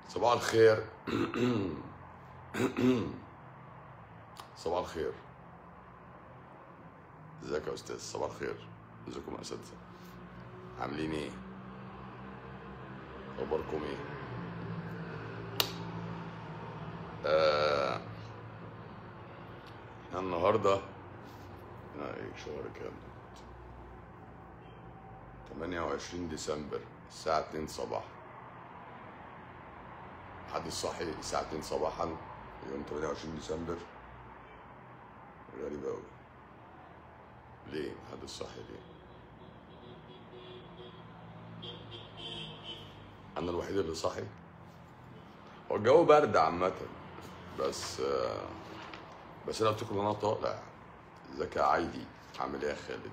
صباح الخير صباح الخير ازيك يا استاذ صباح الخير ازيكم يا اساتذه عاملين ايه اخباركم ايه آه، احنا النهارده احنا ايه شهر كام 28 ديسمبر الساعة 2 صباحا حد الصحي الساعة 2 صباحا يوم 28 ديسمبر غريب أوي ليه حد الصحي ليه أنا الوحيد اللي صاحي هو الجو برد عامة بس آه، بس أنا قلت لكم إن أنا طالع ازيك يا عايدي عامل إيه يا خالد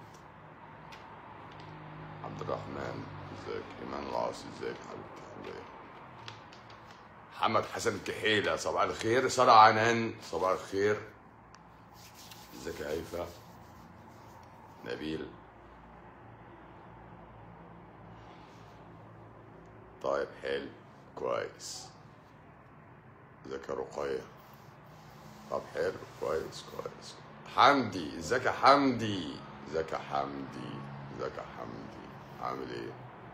عبد الرحمن ازيك ايمان العاصي ازيك حبيبتي عامله ايه محمد حسن الكحيلة صباح الخير سارة عنان صباح الخير ازيك يا هيفا نبيل طيب حلو كويس ازيك يا رقية طب حلو كويس كويس حمدي ازيك يا حمدي ازيك يا حمدي ازيك يا حمدي عامل ايه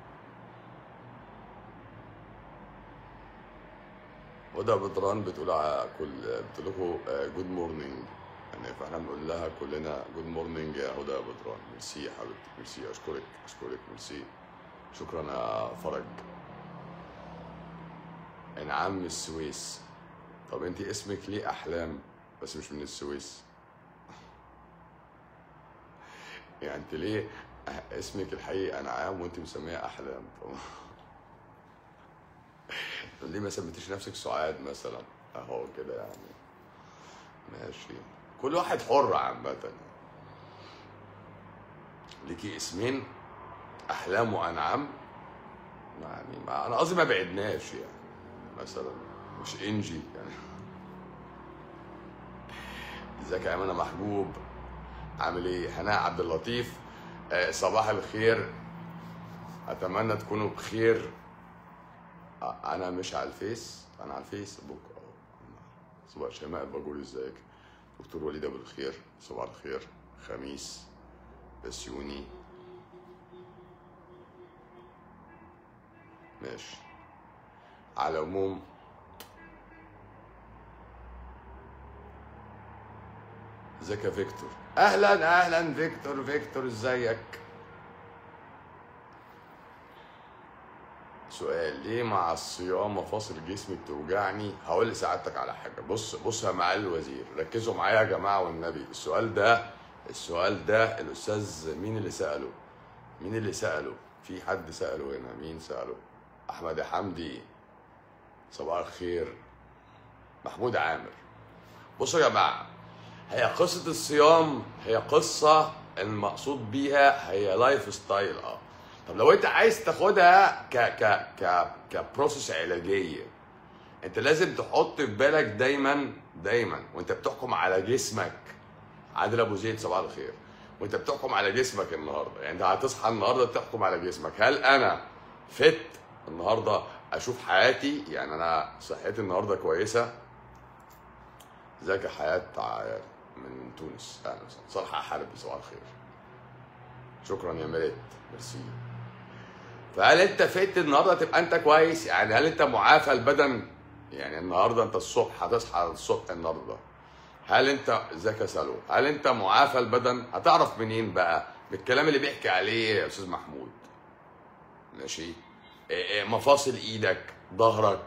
هدى بدران بتقول ع- كل بتقول لكم جود مورنينج يعني فاحنا بنقول لها كلنا جود مورنينج يا هدى بدران ميرسي يا حبيبتي ميرسي اشكرك اشكرك ميرسي شكرا يا فرج انعام من السويس طب انت اسمك ليه احلام بس مش من السويس يعني انت ليه اسمك الحقيقي انعام وانت مسميها احلام طب ليه ما سميتيش نفسك سعاد مثلا اهو كده يعني ماشي كل واحد حر عامة ليكي اسمين احلام وانعام يعني ما انا قصدي ما بعدناش يعني مثلا مش انجي يعني ازيك يا امانه محجوب عامل ايه هناء عبد اللطيف آه، صباح الخير اتمنى تكونوا بخير آه، انا مش على الفيس انا على الفيسبوك اه صباح شيماء الباجور ازيك دكتور وليد ابو الخير صباح الخير خميس بسيوني ماشي على العموم ازيك يا فيكتور اهلا اهلا فيكتور فيكتور ازيك سؤال ليه مع الصيام مفاصل جسمي بتوجعني هقول لسعادتك على حاجه بص بص يا معالي الوزير ركزوا معايا يا جماعه والنبي السؤال ده السؤال ده الاستاذ مين اللي ساله مين اللي ساله في حد ساله هنا مين ساله احمد حمدي صباح الخير محمود عامر بصوا يا جماعه هي قصه الصيام هي قصه المقصود بيها هي لايف ستايل اه طب لو انت عايز تاخدها ك ك ك كبروسيس علاجيه انت لازم تحط في بالك دايما دايما وانت بتحكم على جسمك عادل ابو زيد صباح الخير وانت بتحكم على جسمك النهارده يعني انت هتصحى النهارده تحكم على جسمك هل انا فت النهارده اشوف حياتي يعني انا صحتي النهارده كويسه ازيك يا حياه ع- من تونس اهلا وسهلا صالحه حربي صباح الخير شكرا يا مريت ميرسي فهل انت فت النهارده تبقى انت كويس يعني هل انت معافى البدن يعني النهارده انت الصبح هتصحى الصبح النهارده هل انت ازيك يا سالو هل انت معافى البدن هتعرف منين بقى بالكلام اللي بيحكي عليه يا استاذ محمود ماشي إيه إيه مفاصل ايدك ظهرك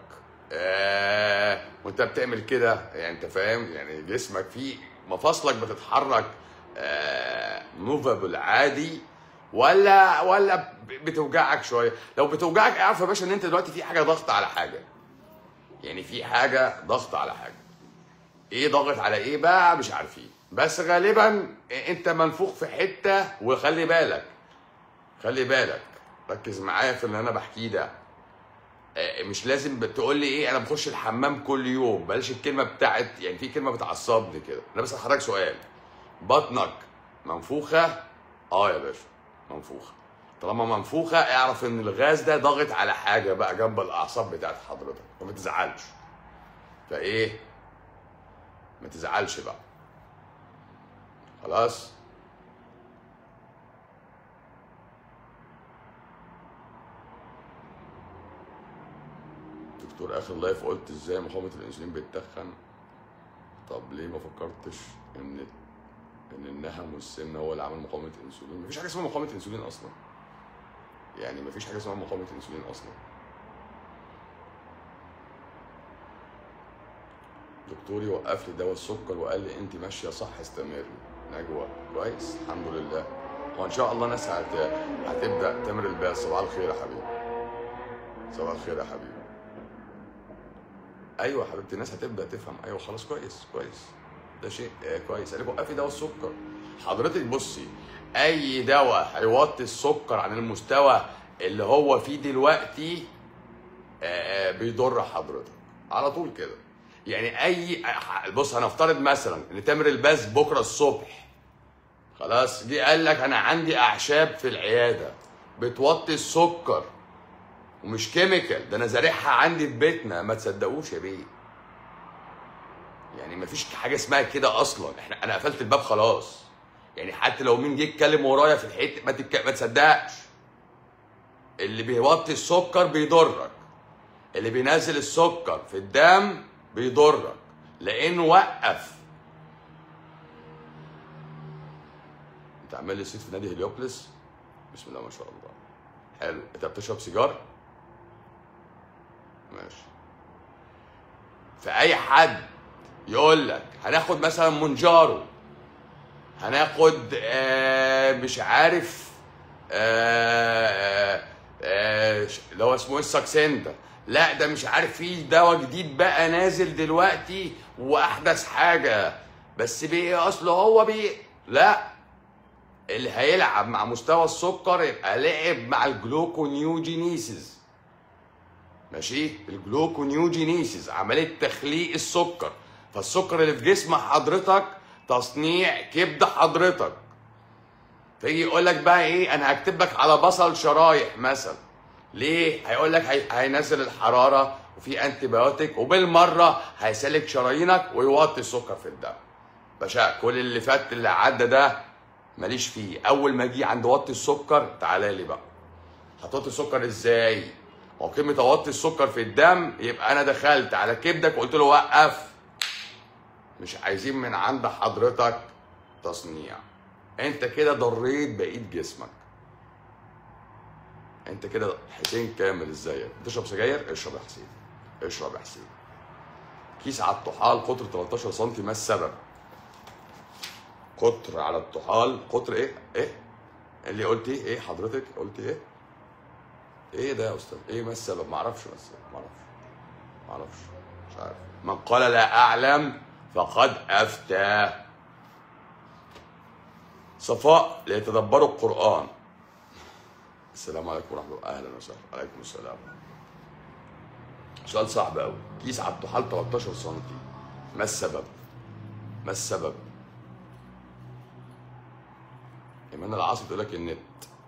آه وانت بتعمل كده يعني انت فاهم يعني جسمك فيه مفاصلك بتتحرك آه موفابل عادي ولا ولا بتوجعك شويه لو بتوجعك اعرف يا باشا ان انت دلوقتي في حاجه ضغط على حاجه يعني في حاجه ضغط على حاجه ايه ضاغط على ايه بقى مش عارفين بس غالبا انت منفوخ في حته وخلي بالك خلي بالك ركز معايا في اللي انا بحكيه ده آه، مش لازم تقول لي ايه انا بخش الحمام كل يوم بلاش الكلمه بتاعت يعني في كلمه بتعصبني كده انا بس هحرك سؤال بطنك منفوخه اه يا باشا منفوخه طالما منفوخه اعرف ان الغاز ده ضاغط على حاجه بقى جنب الاعصاب بتاعت حضرتك فما تزعلش فايه ما تزعلش بقى خلاص دكتور اخر لايف قلت ازاي مقاومه الانسولين بتتخن طب ليه ما فكرتش ان ان النهم والسمنه هو اللي عمل مقاومه الانسولين مفيش حاجه اسمها مقاومه انسولين اصلا يعني مفيش حاجه اسمها مقاومه انسولين اصلا دكتوري وقف لي دواء السكر وقال لي انت ماشيه صح استمري نجوى كويس الحمد لله وان شاء الله ناس هت... هتبدا تمر الباس صباح الخير يا حبيبي صباح الخير يا حبيبي ايوه يا حبيبتي الناس هتبدا تفهم ايوه خلاص كويس كويس ده شيء آه، كويس قال لك وقفي دواء السكر حضرتك بصي اي دواء هيوطي السكر عن المستوى اللي هو فيه دلوقتي آه، بيضر حضرتك على طول كده يعني اي بص هنفترض مثلا ان تامر الباز بكره الصبح خلاص جه قال لك انا عندي اعشاب في العياده بتوطي السكر ومش كيميكال ده انا زارعها عندي في بيتنا ما تصدقوش يا بيه يعني مفيش حاجه اسمها كده اصلا احنا انا قفلت الباب خلاص يعني حتى لو مين جه يتكلم ورايا في الحته ما تتك... ما تصدقش اللي بيوطي السكر بيضرك اللي بينزل السكر في الدم بيضرك لانه وقف انت عامل لي صيت في نادي هليوبلس بسم الله ما شاء الله حلو انت بتشرب سيجار ماشي فاي حد يقول لك هناخد مثلا منجارو هناخد آه مش عارف آه آه ش- اللي هو اسمه ايه الساكسندا لا ده مش عارف في دواء جديد بقى نازل دلوقتي واحدث حاجه بس بيه اصله هو بيه لا اللي هيلعب مع مستوى السكر يبقى لعب مع الجلوكونيوجينيسيس ماشي الجلوكونيوجينيسيس عمليه تخليق السكر فالسكر اللي في جسم حضرتك تصنيع كبد حضرتك فيجي يقول لك بقى ايه انا هكتب لك على بصل شرايح مثلا ليه هيقول لك هي... هينزل الحراره وفي انتي بايوتيك وبالمره هيسلك شرايينك ويوطي السكر في الدم باشا كل اللي فات اللي عدى ده ماليش فيه اول ما اجي عند وطي السكر تعالى لي بقى هتوطي السكر ازاي هو كلمة اوطي السكر في الدم يبقى انا دخلت على كبدك وقلت له وقف مش عايزين من عند حضرتك تصنيع انت كده ضريت بقيه جسمك انت كده حسين كامل ازيك بتشرب سجاير اشرب يا حسين اشرب يا حسين كيس على الطحال قطر 13 سم ما السبب قطر على الطحال قطر ايه ايه اللي قلت ايه ايه حضرتك قلت ايه ايه ده يا استاذ ايه ما السبب ما اعرفش ما السبب ما اعرفش ما اعرفش مش عارف من قال لا اعلم فقد افتى صفاء ليتدبروا القران السلام عليكم ورحمه الله اهلا وسهلا عليكم السلام سؤال صعب قوي كيس على الطحال 13 سم ما السبب ما السبب ايمان العاصي بتقول لك النت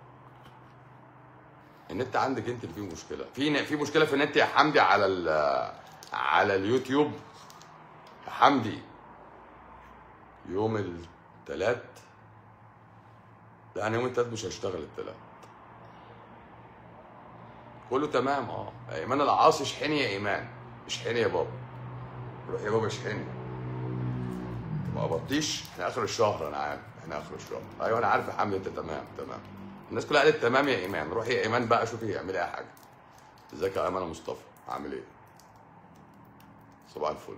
النت عندك انت اللي فيه مشكله في في مشكله في النت يا حمدي على ال- على اليوتيوب يا حمدي يوم الثلاث لا انا يوم الثلاث مش هشتغل الثلاث كله تمام اه ايمان العاصي اشحني يا ايمان اشحني يا بابا روح يا بابا اشحني ما قبضتيش احنا اخر الشهر انا عارف احنا اخر الشهر ايوه انا عارف يا حمدي انت تمام تمام الناس كلها قالت تمام يا ايمان روحي يا ايمان بقى شوفي اعملي اي حاجه ازيك يا ايمان يا مصطفى عامل ايه صباح الفل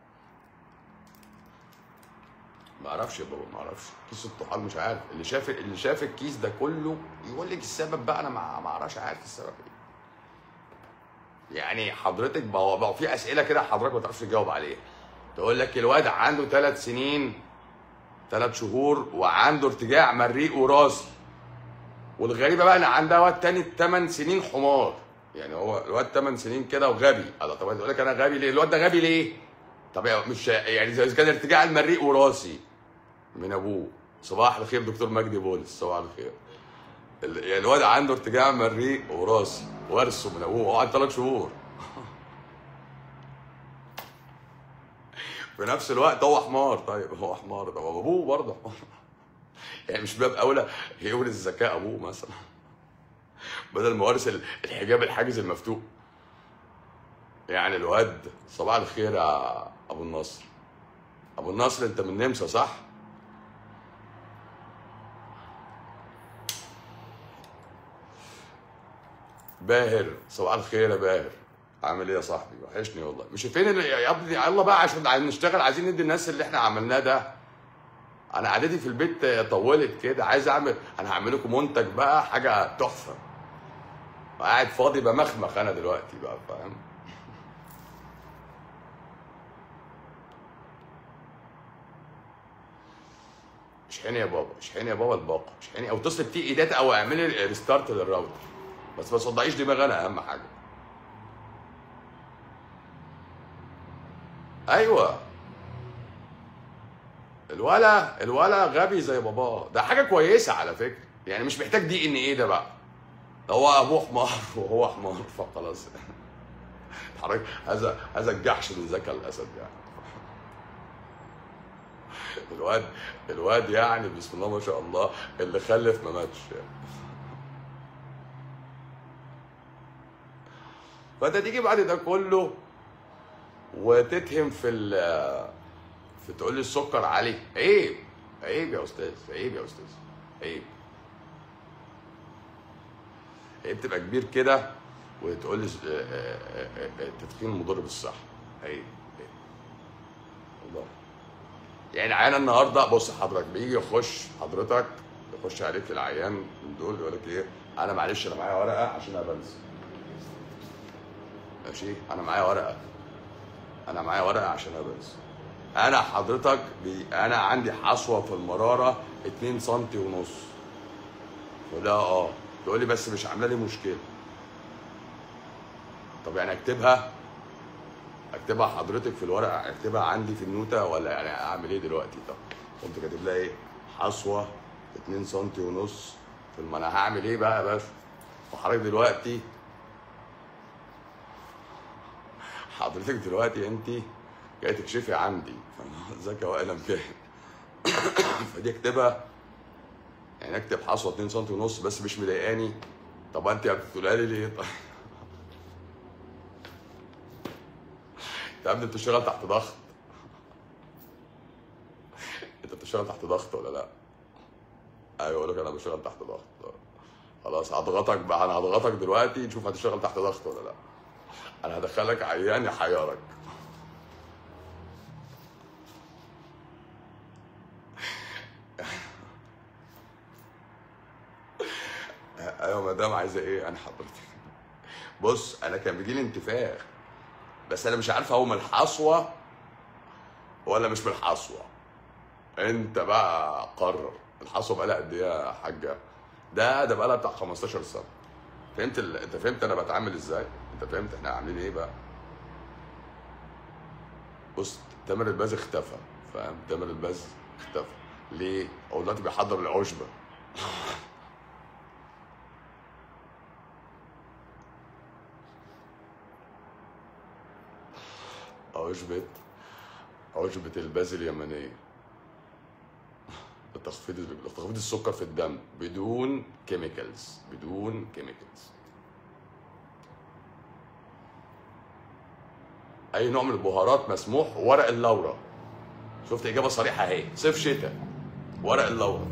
ما اعرفش يا بابا ما اعرفش كيس الطحال مش عارف اللي شاف اللي شاف الكيس ده كله يقول لك السبب بقى انا ما ما اعرفش عارف السبب ايه يعني حضرتك بقى بقى في اسئله كده حضرتك ما تعرفش تجاوب عليها تقول لك الواد عنده ثلاث سنين ثلاث شهور وعنده ارتجاع مريء وراثي والغريبه بقى ان عندها واد تاني 8 سنين حمار يعني هو الواد 8 سنين كده وغبي الله طب يقول لك انا غبي ليه الواد ده غبي ليه طب يعني مش يعني اذا كان ارتجاع المريء وراثي من ابوه صباح الخير دكتور مجدي بولس صباح الخير ال- يعني الواد عنده ارتجاع مريء وراثي ورثه من ابوه وقعد ثلاث شهور في نفس الوقت هو حمار طيب هو حمار طب ابوه برضه حمار يعني مش باب اولى يورث ذكاء ابوه مثلا بدل ما وارث ال- الحجاب الحاجز المفتوح يعني الواد صباح الخير يا ابو النصر ابو النصر انت من النمسا صح؟ باهر صباح الخير يا باهر عامل ايه يا صاحبي وحشني والله مش فين اللي يا ابني يلا بقى عشان عايزين نشتغل عايزين ندي الناس اللي احنا عملناه ده انا قعدتي في البيت طولت كده عايز اعمل انا هعمل لكم منتج بقى حاجه تحفه قاعد فاضي بمخمخ انا دلوقتي بقى فاهم اشحني يا بابا اشحني يا بابا الباقه اشحني او اتصل بتي ايدات او اعملي ريستارت للراوتر بس ما تصدعيش دماغي انا اهم حاجه ايوه الولا الولا غبي زي باباه ده حاجه كويسه على فكره يعني مش محتاج دي ان ايه ده بقى هو ابوه حمار وهو حمار فخلاص حضرتك هذا هذا الجحش من ذكاء الاسد يعني الواد الواد يعني بسم الله ما شاء الله اللي خلف ما ماتش يعني. فانت تيجي بعد ده كله وتتهم في ال في تقول لي السكر عالي عيب عيب يا استاذ عيب يا استاذ عيب عيب تبقى كبير كده وتقول لي آه، آه، آه، آه، التدخين مضر بالصحه عيب عيب والله يعني عيان النهارده بص حضرتك بيجي يخش حضرتك يخش عليك العيان من دول يقول لك ايه انا معلش انا معايا ورقه عشان انا بنسى ماشي انا معايا ورقه انا معايا ورقه عشان انا بنسى انا حضرتك بي... انا عندي حصوه في المراره 2 سم ونص ولا اه تقول لي بس مش عامله لي مشكله طب يعني اكتبها اكتبها حضرتك في الورقه اكتبها عندي في النوته ولا يعني اعمل ايه دلوقتي طب قمت كاتب لها ايه حصوه 2 سم ونص في الم- انا هعمل ايه بقى يا باشا وحضرتك دلوقتي حضرتك دلوقتي انت جاي تكشفي عندي ازيك يا وائل كده فدي اكتبها يعني اكتب حصوه 2 سم ونص بس مش مضايقاني طب انت بتقولها لي ليه طيب انت يا ابني بتشتغل تحت ضغط انت بتشتغل تحت ضغط ولا لا؟ ايوه اقول لك انا بشتغل تحت ضغط خلاص هضغطك بقى انا هضغطك دلوقتي نشوف هتشتغل تحت ضغط ولا لا انا هدخلك عيان يحيرك ايوه مدام عايزه ايه انا حضرتك بص انا كان بيجي لي انتفاخ بس انا مش عارف هو من الحصوه ولا مش من الحصوه انت بقى قرر الحصوه بقى لها قد ايه يا حاجه ده ده بقى لها بتاع 15 سنه فهمت ال... انت فهمت انا بتعامل ازاي انت فهمت احنا عاملين ايه بقى بص تامر الباز اختفى فاهم تامر الباز اختفى ليه هو دلوقتي بيحضر العشبه عشبة عشبة الباز اليمنية لتخفيض لتخفيض السكر في الدم بدون كيميكالز بدون كيميكالز اي نوع من البهارات مسموح ورق اللورا شفت اجابه صريحه اهي صيف شتاء ورق اللورا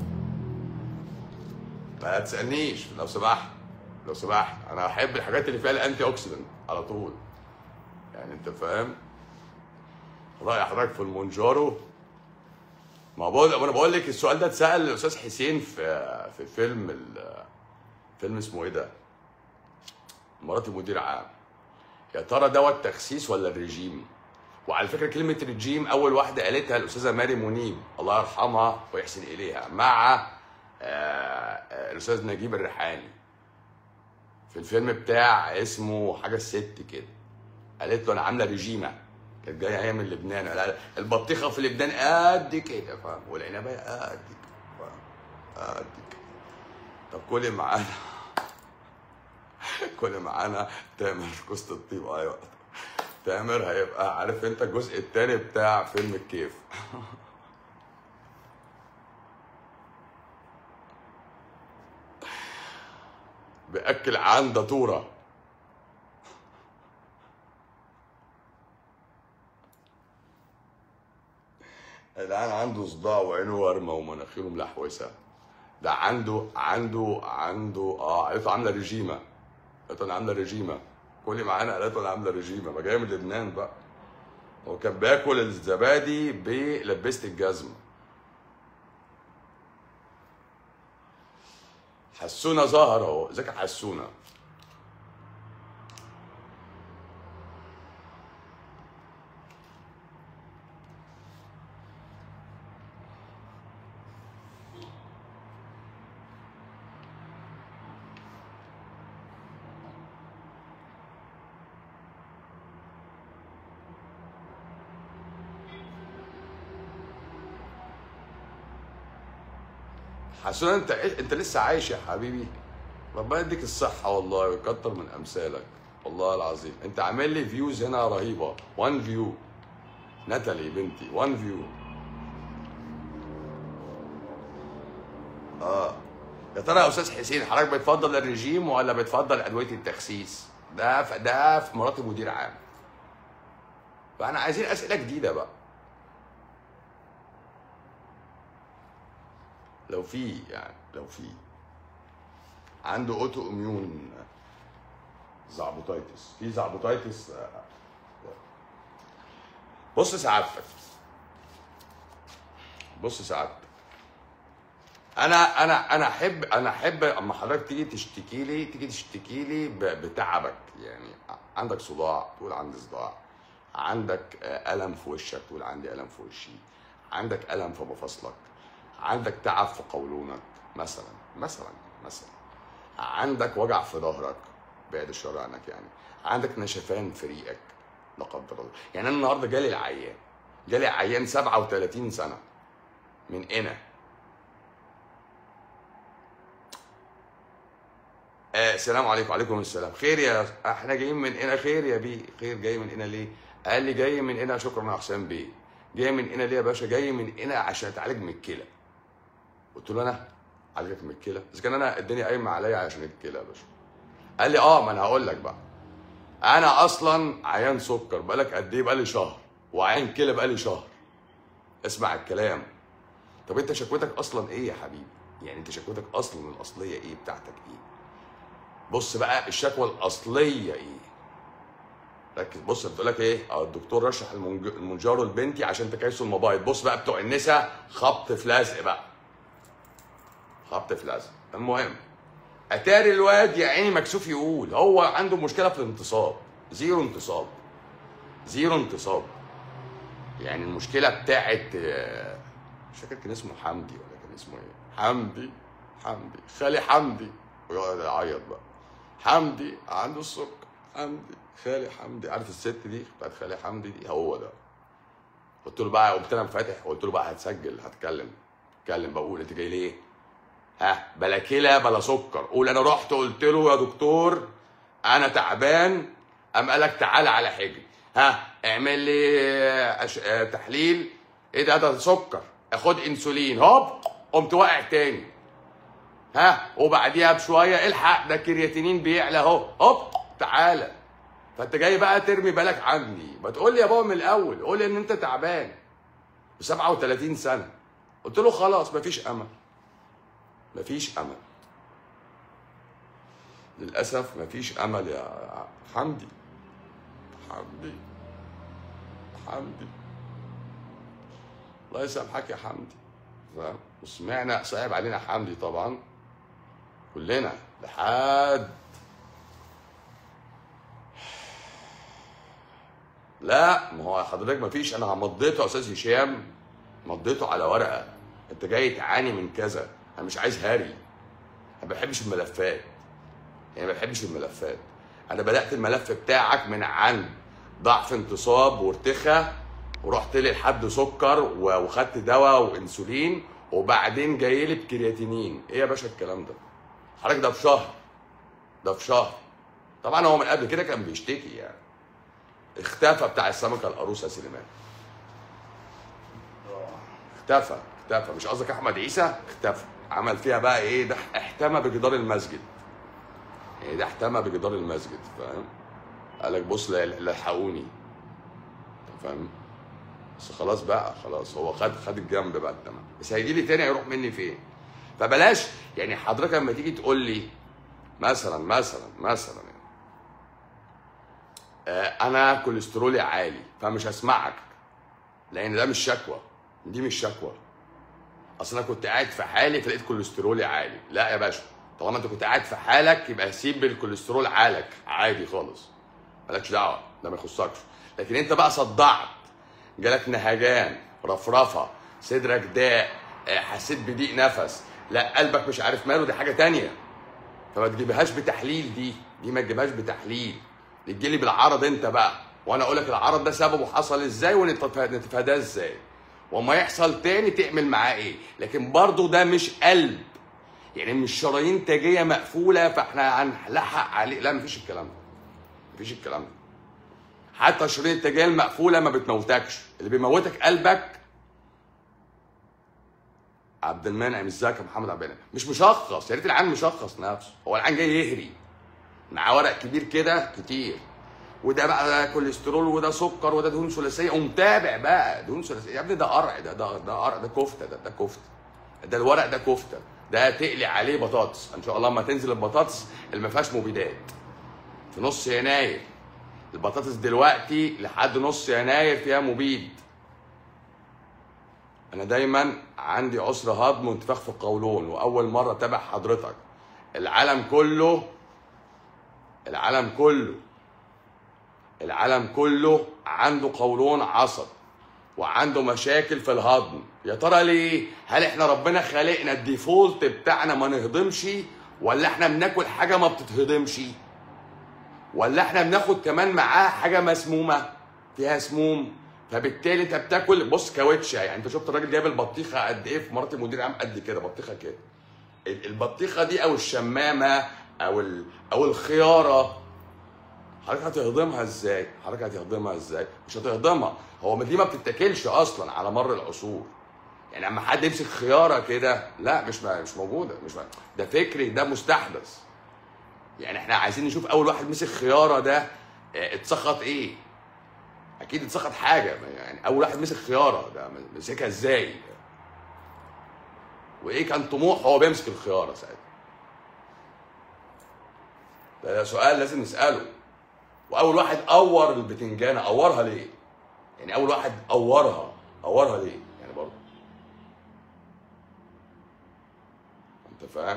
ما تسالنيش لو سمحت لو سمحت انا احب الحاجات اللي فيها الانتي اوكسيدنت على طول يعني انت فاهم راي حضرتك في المونجارو ما بقول انا بقول لك السؤال ده اتسال الاستاذ حسين في في فيلم ال- فيلم اسمه ايه ده؟ مراتي مدير عام يا ترى دوت تخسيس ولا الرجيم؟ وعلى فكره كلمه رجيم اول واحده قالتها الاستاذه ماري منيب الله يرحمها ويحسن اليها مع آه، آه، الاستاذ نجيب الريحاني في الفيلم بتاع اسمه حاجه الست كده قالت له انا عامله رجيمه كانت جايه هي من لبنان لا، البطيخه في لبنان قد كده فاهم والعنبه قد كده فاهم قد كده طب كلي معانا كلي معانا تامر كوست الطيب ايوه تامر هيبقى عارف انت الجزء التاني بتاع فيلم الكيف بأكل عن داتورة الآن عنده صداع وعينه ورمة ومناخيره ملحوسة ده عنده عنده عنده اه قالت له عاملة رجيمة قالت له أنا عاملة رجيمة كلي معانا قالت له أنا عاملة رجيمة ما جاية من لبنان بقى هو كان بياكل الزبادي بلبست الجزمة حسونة ظهر اهو ازيك يا حسونة حسونة انت انت لسه عايش يا حبيبي ربنا يديك الصحة والله ويكتر من أمثالك والله العظيم أنت عامل لي فيوز هنا رهيبة 1 فيو ناتالي بنتي 1 فيو اه يا ترى يا أستاذ حسين حضرتك بتفضل الرجيم ولا بتفضل أدوية التخسيس؟ ده في ده في مراتب مدير عام فأنا عايزين أسئلة جديدة بقى لو في يعني لو في عنده اوتو اميون زعبوتايتس في زعبوتايتس آه، بص سعادتك بص سعادتك انا انا انا احب انا احب اما حضرتك تيجي تشتكي لي تيجي تشتكي لي ب- بتعبك يعني عندك صداع تقول عندي صداع عندك آه، الم في وشك تقول عندي الم في وشي عندك الم في مفاصلك عندك تعب في قولونك مثلا مثلا مثلا عندك وجع في ظهرك بعد الشر عنك يعني عندك نشفان في ريقك لا قدر الله يعني انا النهارده جالي العيان جالي عيان 37 سنه من هنا آه السلام عليكم وعليكم السلام خير يا احنا جايين من هنا خير يا بيه خير جاي من هنا ليه قال لي جاي من هنا شكرا يا حسام بيه جاي من هنا ليه يا باشا جاي من هنا عشان اتعالج من الكلى قلت له انا عالجك من الكلى اذا كان انا الدنيا قايمه عليا عشان الكلى يا باشا قال لي اه ما انا هقول لك بقى انا اصلا عيان سكر بقالك قد ايه بقالي شهر وعيان كلى بقالي شهر اسمع الكلام طب انت شكوتك اصلا ايه يا حبيبي يعني انت شكوتك اصلا الاصليه ايه بتاعتك ايه بص بقى الشكوى الاصليه ايه ركز بص بتقول لك ايه اه الدكتور رشح المنج- المونجارو لبنتي عشان تكيسوا الموبايل بص بقى بتوع النسا خبط في لزق بقى خبط في لزق المهم اتاري الواد يا عيني مكسوف يقول هو عنده مشكله في الانتصاب زيرو انتصاب زيرو انتصاب يعني المشكله بتاعت آه، مش فاكر كان اسمه حمدي ولا كان اسمه ايه حمدي حمدي خالي حمدي ويقعد يعيط بقى حمدي عنده السكر حمدي خالي حمدي عارف الست دي بتاعت خالي حمدي دي هو ده قلت له بقى قمت انا فاتح قلت له بقى هتسجل هتكلم اتكلم بقول انت جاي ليه؟ ها بلا كلى بلا سكر قول انا رحت قلت له يا دكتور انا تعبان قام قال لك تعالى على حجري ها اعمل لي أش... آه، تحليل ايه ده ده سكر خد انسولين هوب قمت واقع تاني ها وبعديها بشويه الحق ده الكرياتينين بيعلى اهو هوب تعالى فانت جاي بقى ترمي بالك عني ما تقول لي يا بابا من الاول قول لي ان انت تعبان ب 37 سنه قلت له خلاص مفيش امل مفيش امل للاسف مفيش امل يا حمدي حمدي حمدي الله يسامحك يا حمدي فاهم وسمعنا صعب علينا حمدي طبعا كلنا لحد لا ما هو حضرتك ما فيش انا مضيته يا استاذ هشام مضيته على ورقه انت جاي تعاني من كذا انا مش عايز هاري انا ما بحبش الملفات يعني ما بحبش الملفات انا بدات الملف بتاعك من عند ضعف انتصاب وارتخاء ورحت لي لحد سكر و- وخدت دواء وانسولين وبعدين جاي لي بكرياتينين ايه يا باشا الكلام ده حضرتك ده في شهر ده في شهر طبعا هو من قبل كده كان بيشتكي يعني اختفى بتاع السمكه القاروصه سليمان اختفى اختفى مش قصدك احمد عيسى اختفى عمل فيها بقى ايه ده احتمى بجدار المسجد يعني ده احتمى بجدار المسجد فاهم قال لك بص لا- لحقوني أنت فاهم بس خلاص بقى خلاص هو خد خد الجنب بقى التمام بس هيجي لي تاني هيروح مني فين فبلاش يعني حضرتك لما تيجي تقول لي مثلا مثلا مثلا يعني آه انا كوليسترولي عالي فمش هسمعك لان ده مش شكوى دي مش شكوى اصل انا كنت قاعد في حالي فلقيت كوليسترولي عالي لا يا باشا طالما انت كنت قاعد في حالك يبقى سيب الكوليسترول عالك عادي خالص مالكش دعوه ده ما يخصكش لكن انت بقى صدعت جالك نهجان رفرفه صدرك ضاق آه، حسيت بضيق نفس لا قلبك مش عارف ماله دي حاجه تانية فما تجيبهاش بتحليل دي دي ما تجيبهاش بتحليل دي تجيلي بالعرض انت بقى وانا اقول لك العرض ده سببه حصل ازاي ونتفاداه ازاي وما يحصل تاني تعمل معاه ايه لكن برضه ده مش قلب يعني مش شرايين تاجيه مقفوله فاحنا هنلحق عليه لا مفيش الكلام ده مفيش الكلام ده حتى الشرايين التاجيه المقفوله ما بتموتكش اللي بيموتك قلبك عبد المنعم ازيك يا محمد عبد المنعم مش مشخص يا ريت العيان مشخص نفسه هو العيان جاي يهري معاه ورق كبير كده كتير وده بقى ده كوليسترول وده سكر وده دهون ثلاثيه ومتابع بقى دهون ثلاثيه يا ابني ده قرع ده ده ده قرع ده كفته ده ده كفته ده الورق ده كفته ده تقلي عليه بطاطس ان شاء الله لما تنزل البطاطس اللي ما فيهاش مبيدات في نص يناير البطاطس دلوقتي لحد نص يناير فيها مبيد انا دايما عندي عسر هضم وانتفاخ في القولون واول مره اتابع حضرتك العالم كله العالم كله العالم كله عنده قولون عصب وعنده مشاكل في الهضم يا ترى ليه هل احنا ربنا خلقنا الديفولت بتاعنا ما نهضمش ولا احنا بناكل حاجه ما بتتهضمش ولا احنا بناخد كمان معاها حاجه مسمومه فيها سموم فبالتالي انت بتاكل بص كاوتشه يعني انت شفت الراجل جايب البطيخه قد ايه في مرات المدير عام قد كده بطيخه كده ال- البطيخه دي او الشمامه او ال- او الخياره حضرتك هتهضمها ازاي؟ حضرتك هتهضمها ازاي؟ مش هتهضمها هو ما دي ما بتتاكلش اصلا على مر العصور يعني لما حد يمسك خياره كده لا مش مش موجوده مش ده فكري ده مستحدث يعني احنا عايزين نشوف اول واحد مسك خياره ده اه، اتسخط ايه اكيد اتسخط حاجه يعني اول واحد مسك خياره ده مسكها ازاي وايه كان طموحه وهو بيمسك الخياره ساعتها ده سؤال لازم نساله واول واحد قور البتنجانه قورها ليه يعني اول واحد قورها قورها ليه يعني برضه انت فاهم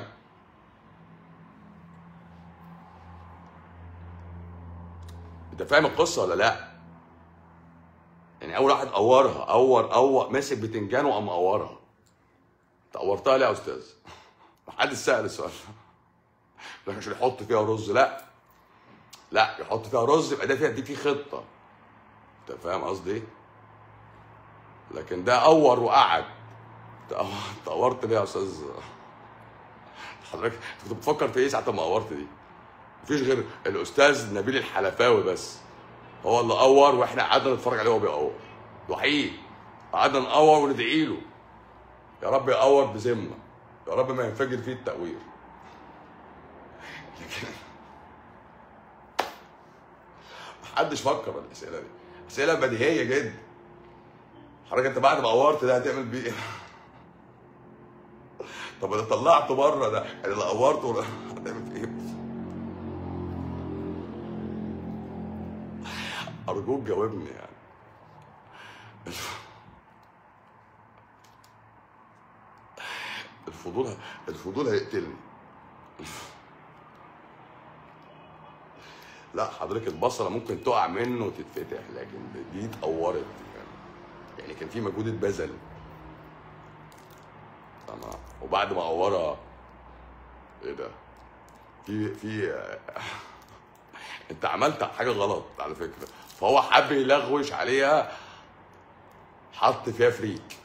انت فاهم القصه ولا لا يعني اول واحد قورها قور قور مسك بتنجان وقام قورها انت قورتها ليه يا استاذ محدش سال السؤال ده لك عشان يحط فيها رز لا لا يحط فيها رز يبقى ده فيها دي في خطه انت فاهم قصدي ايه لكن ده قور وقعد انت قورت ليه يا استاذ حضرتك كنت بتفكر في ايه ساعه ما قورت دي مفيش غير الاستاذ نبيل الحلفاوي بس هو اللي قور واحنا قعدنا نتفرج عليه وهو بيقور وحيد قعدنا نقور وندعي له يا رب يقور بذمه يا رب ما ينفجر فيه التقوير لكن محدش فكر في الاسئله دي اسئله بديهيه جدا حضرتك انت بعد ما قورت ده هتعمل بيه ايه؟ طب انا طلعته بره ده يعني اللي قورته هتعمل فيه ايه؟ ارجوك جاوبني يعني الفضول الفضول هيقتلني لا حضرتك البصله ممكن تقع منه وتتفتح لكن دي اتقورت يعني كان في مجهود اتبذل تمام وبعد ما قورها ايه ده في في انت عملت حاجه غلط على فكره فهو حب يلغوش عليها حط فيها فريك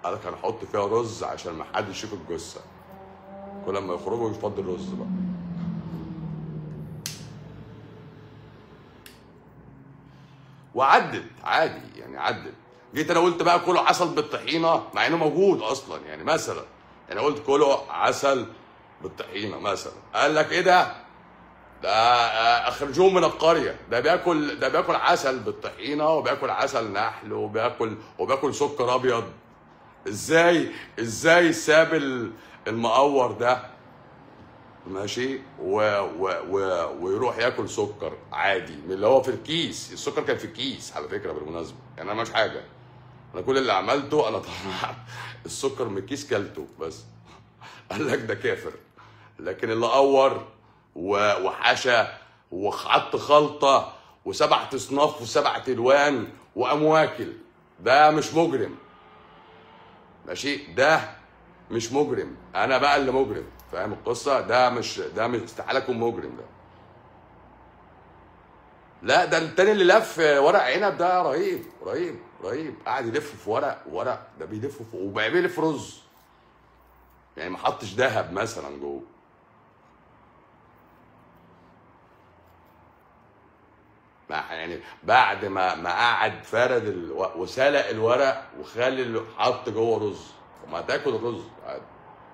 قال لك هنحط فيها رز عشان ما حدش يشوف الجثه كل ما يخرجوا يفضل الرز بقى وعدت عادي يعني عدت جيت انا قلت بقى كله عسل بالطحينه مع انه موجود اصلا يعني مثلا انا قلت كله عسل بالطحينه مثلا قال لك ايه ده ده آه، اخرجوه من القريه ده بياكل ده بياكل عسل بالطحينه وبياكل عسل نحل وبياكل وبياكل سكر ابيض ازاي ازاي ساب ال- المقور ده ماشي و و و ويروح ياكل سكر عادي من اللي هو في الكيس السكر كان في الكيس على فكره بالمناسبه يعني انا مش حاجه انا كل اللي عملته انا طلعت السكر من الكيس كلته بس قال لك ده كافر لكن اللي قور و- وحشى وحط خلطه وسبع اصناف وسبع الوان وقام واكل ده مش مجرم ماشي ده مش مجرم انا بقى اللي مجرم فاهم القصه ده مش ده مش استحاله اكون مجرم ده لا ده التاني اللي لف ورق عنب ده رهيب رهيب رهيب قاعد يلف في ورق ورق ده بيلف في وبيلف رز يعني ما حطش ذهب مثلا جوه ما يعني بعد ما ما قعد فرد ال... وسلق الورق وخلي ال- حط جوه رز ما تاكل الرز عادي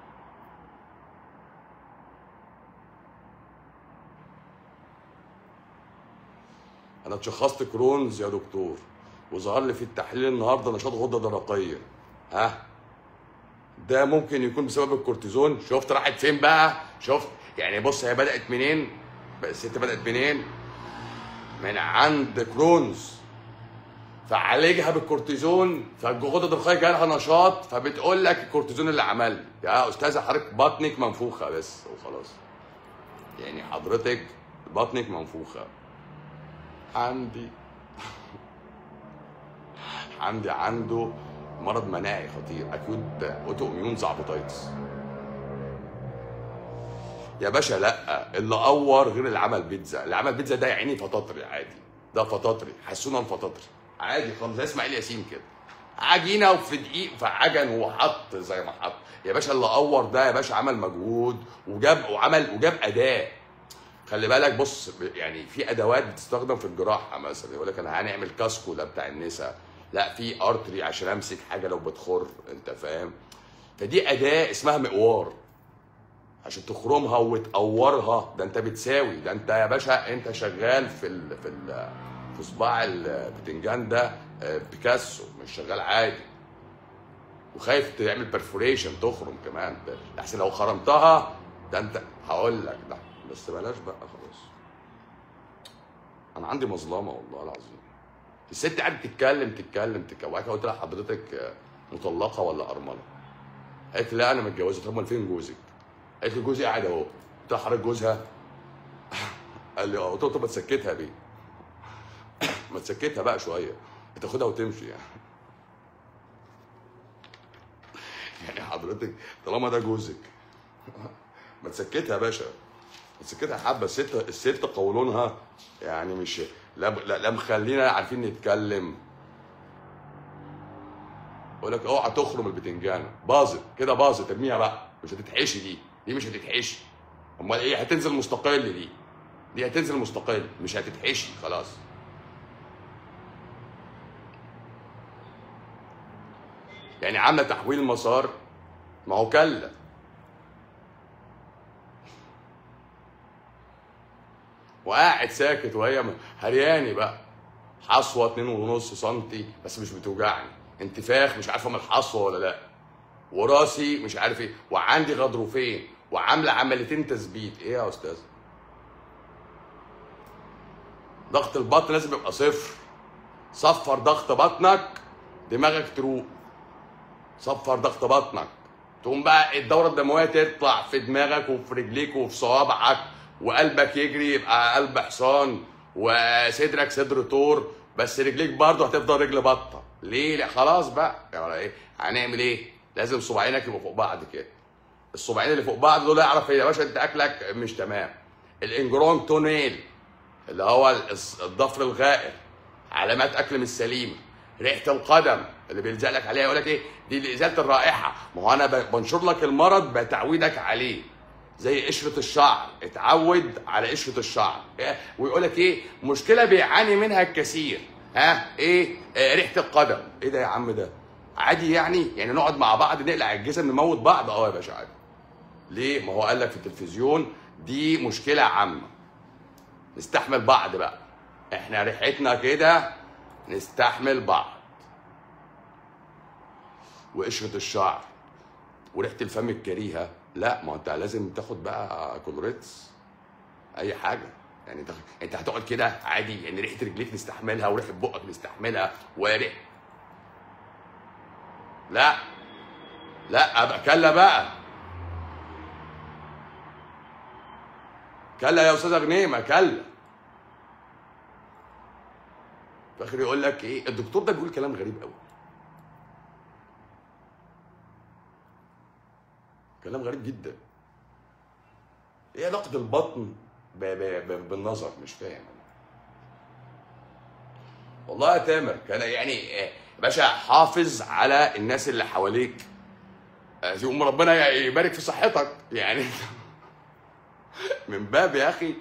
انا اتشخصت كرونز يا دكتور وظهر لي في التحليل النهارده نشاط غده درقيه ها ده ممكن يكون بسبب الكورتيزون شفت راحت فين بقى شفت يعني بص هي بدات منين الست بدات منين من عند كرونز فعالجها بالكورتيزون فالغده الدرقيه جالها نشاط فبتقول لك الكورتيزون اللي عمل لي. يا استاذه حضرتك بطنك منفوخه بس وخلاص يعني حضرتك بطنك منفوخه حمدي حمدي عنده مرض مناعي خطير اكيوت اوتو اميون زعبطايتس يا باشا لا اللي قور غير اللي عمل بيتزا اللي عمل بيتزا ده يا عيني فطاطري عادي ده فطاطري حسونا الفطاطري عادي خالص زي اسماعيل ياسين كده عجينه وفي دقيق فعجن وحط زي ما حط يا باشا اللي قور ده يا باشا عمل مجهود وجاب وعمل وجاب اداه خلي بالك بص يعني في ادوات بتستخدم في الجراحه مثلا يقول لك انا هنعمل كاسكو ده بتاع النساء لا في ارتري عشان امسك حاجه لو بتخر انت فاهم فدي اداه اسمها مقوار عشان تخرمها وتقورها ده انت بتساوي ده انت يا باشا انت شغال في ال في ال في صباع البتنجان ده آه، بيكاسو مش شغال عادي وخايف تعمل برفوريشن تخرم كمان ده احسن لو خرمتها ده انت هقول لك ده بس بلاش بقى خلاص انا عندي مظلمه والله العظيم الست قاعده تتكلم تتكلم تتكلم وبعد كده قلت لها حضرتك آه، مطلقه ولا ارمله؟ قالت لي لا انا متجوزه طب امال فين جوزك؟ قالت لي جوزي قاعد اهو قلت لها حضرتك جوزها؟ قال لي اه قلت له طب ما تسكتها ليه؟ ما تسكتها بقى شويه تاخدها وتمشي يعني يعني حضرتك طالما ده جوزك ما تسكتها يا باشا ما تسكتها حبه الست الست قولونها يعني مش لا لا, لا مخلينا عارفين نتكلم يقول لك اوعى تخرم البتنجانه باظت كده باظت ارميها بقى مش هتتحشي دي دي مش هتتحشي امال ايه هتنزل مستقل دي دي هتنزل مستقل مش هتتحشي خلاص يعني عامله تحويل مسار ما هو كلا وقاعد ساكت وهي م- هرياني بقى حصوه اتنين ونص سنتي بس مش بتوجعني انتفاخ مش عارفه من الحصوه ولا لا وراسي مش عارف ايه وعندي غضروفين وعامله عمليتين تثبيت ايه يا استاذ ضغط البطن لازم يبقى صفر صفر ضغط بطنك دماغك تروق صفر ضغط بطنك تقوم بقى الدورة الدموية تطلع في دماغك وفي رجليك وفي صوابعك وقلبك يجري يبقى قلب حصان وصدرك صدر طور بس رجليك برضه هتفضل رجل بطة ليه؟ لا خلاص بقى يعني ايه؟ هنعمل ايه؟ لازم صباعينك يبقوا فوق بعض كده الصباعين اللي فوق بعض دول يعرف يا باشا انت اكلك مش تمام الانجرون تونيل اللي هو الس- الضفر الغائر علامات اكل مش سليمه ريحه القدم اللي بيلزق لك عليها يقول لك ايه دي لازاله الرائحه ما هو انا ب- بنشر لك المرض بتعويدك عليه زي قشره الشعر اتعود على قشره الشعر إيه؟ ويقول لك ايه مشكله بيعاني منها الكثير ها ايه آه ريحه القدم ايه ده يا عم ده عادي يعني يعني نقعد مع بعض نقلع الجزم نموت بعض اه يا باشا عادي ليه ما هو قال لك في التلفزيون دي مشكله عامه نستحمل بعض بقى احنا ريحتنا كده نستحمل بعض وقشرة الشعر وريحة الفم الكريهة لا ما انت لازم تاخد بقى كولوريتس اي حاجة يعني انت انت هتقعد كده عادي يعني ريحة رجليك نستحملها وريحة بقك نستحملها وريحة لا لا ابقى كلا بقى كلا يا استاذه غنيمه كلا في الاخر يقول لك ايه الدكتور ده بيقول كلام غريب قوي كلام غريب جدا ايه علاقه البطن ب- ب- ب- بالنظر مش فاهم أنا. والله يا تامر كان يعني إيه، يا باشا حافظ على الناس اللي حواليك آه، يقوم ربنا يبارك في صحتك يعني من باب يا اخي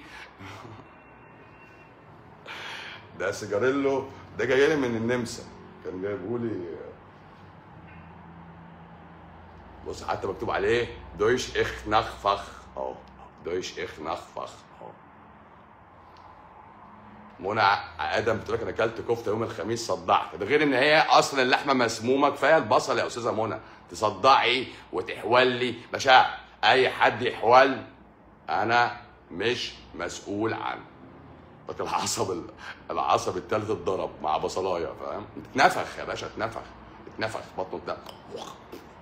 ده سيجاريلو ده جاي لي من النمسا كان جايبه لي بص حتى مكتوب عليه دويش اخ نخ فخ اهو دويش اخ نخ فخ اهو منى ادم بتقول لك انا اكلت كفته يوم الخميس صدعت ده غير ان هي اصلا اللحمه مسمومه كفايه البصل يا استاذه منى تصدعي وتحولي باشا اي حد يحول انا مش مسؤول عنه لكن العصب ال- العصب التالت اتضرب مع بصلايه فاهم اتنفخ يا باشا اتنفخ اتنفخ بطنه اتنفخ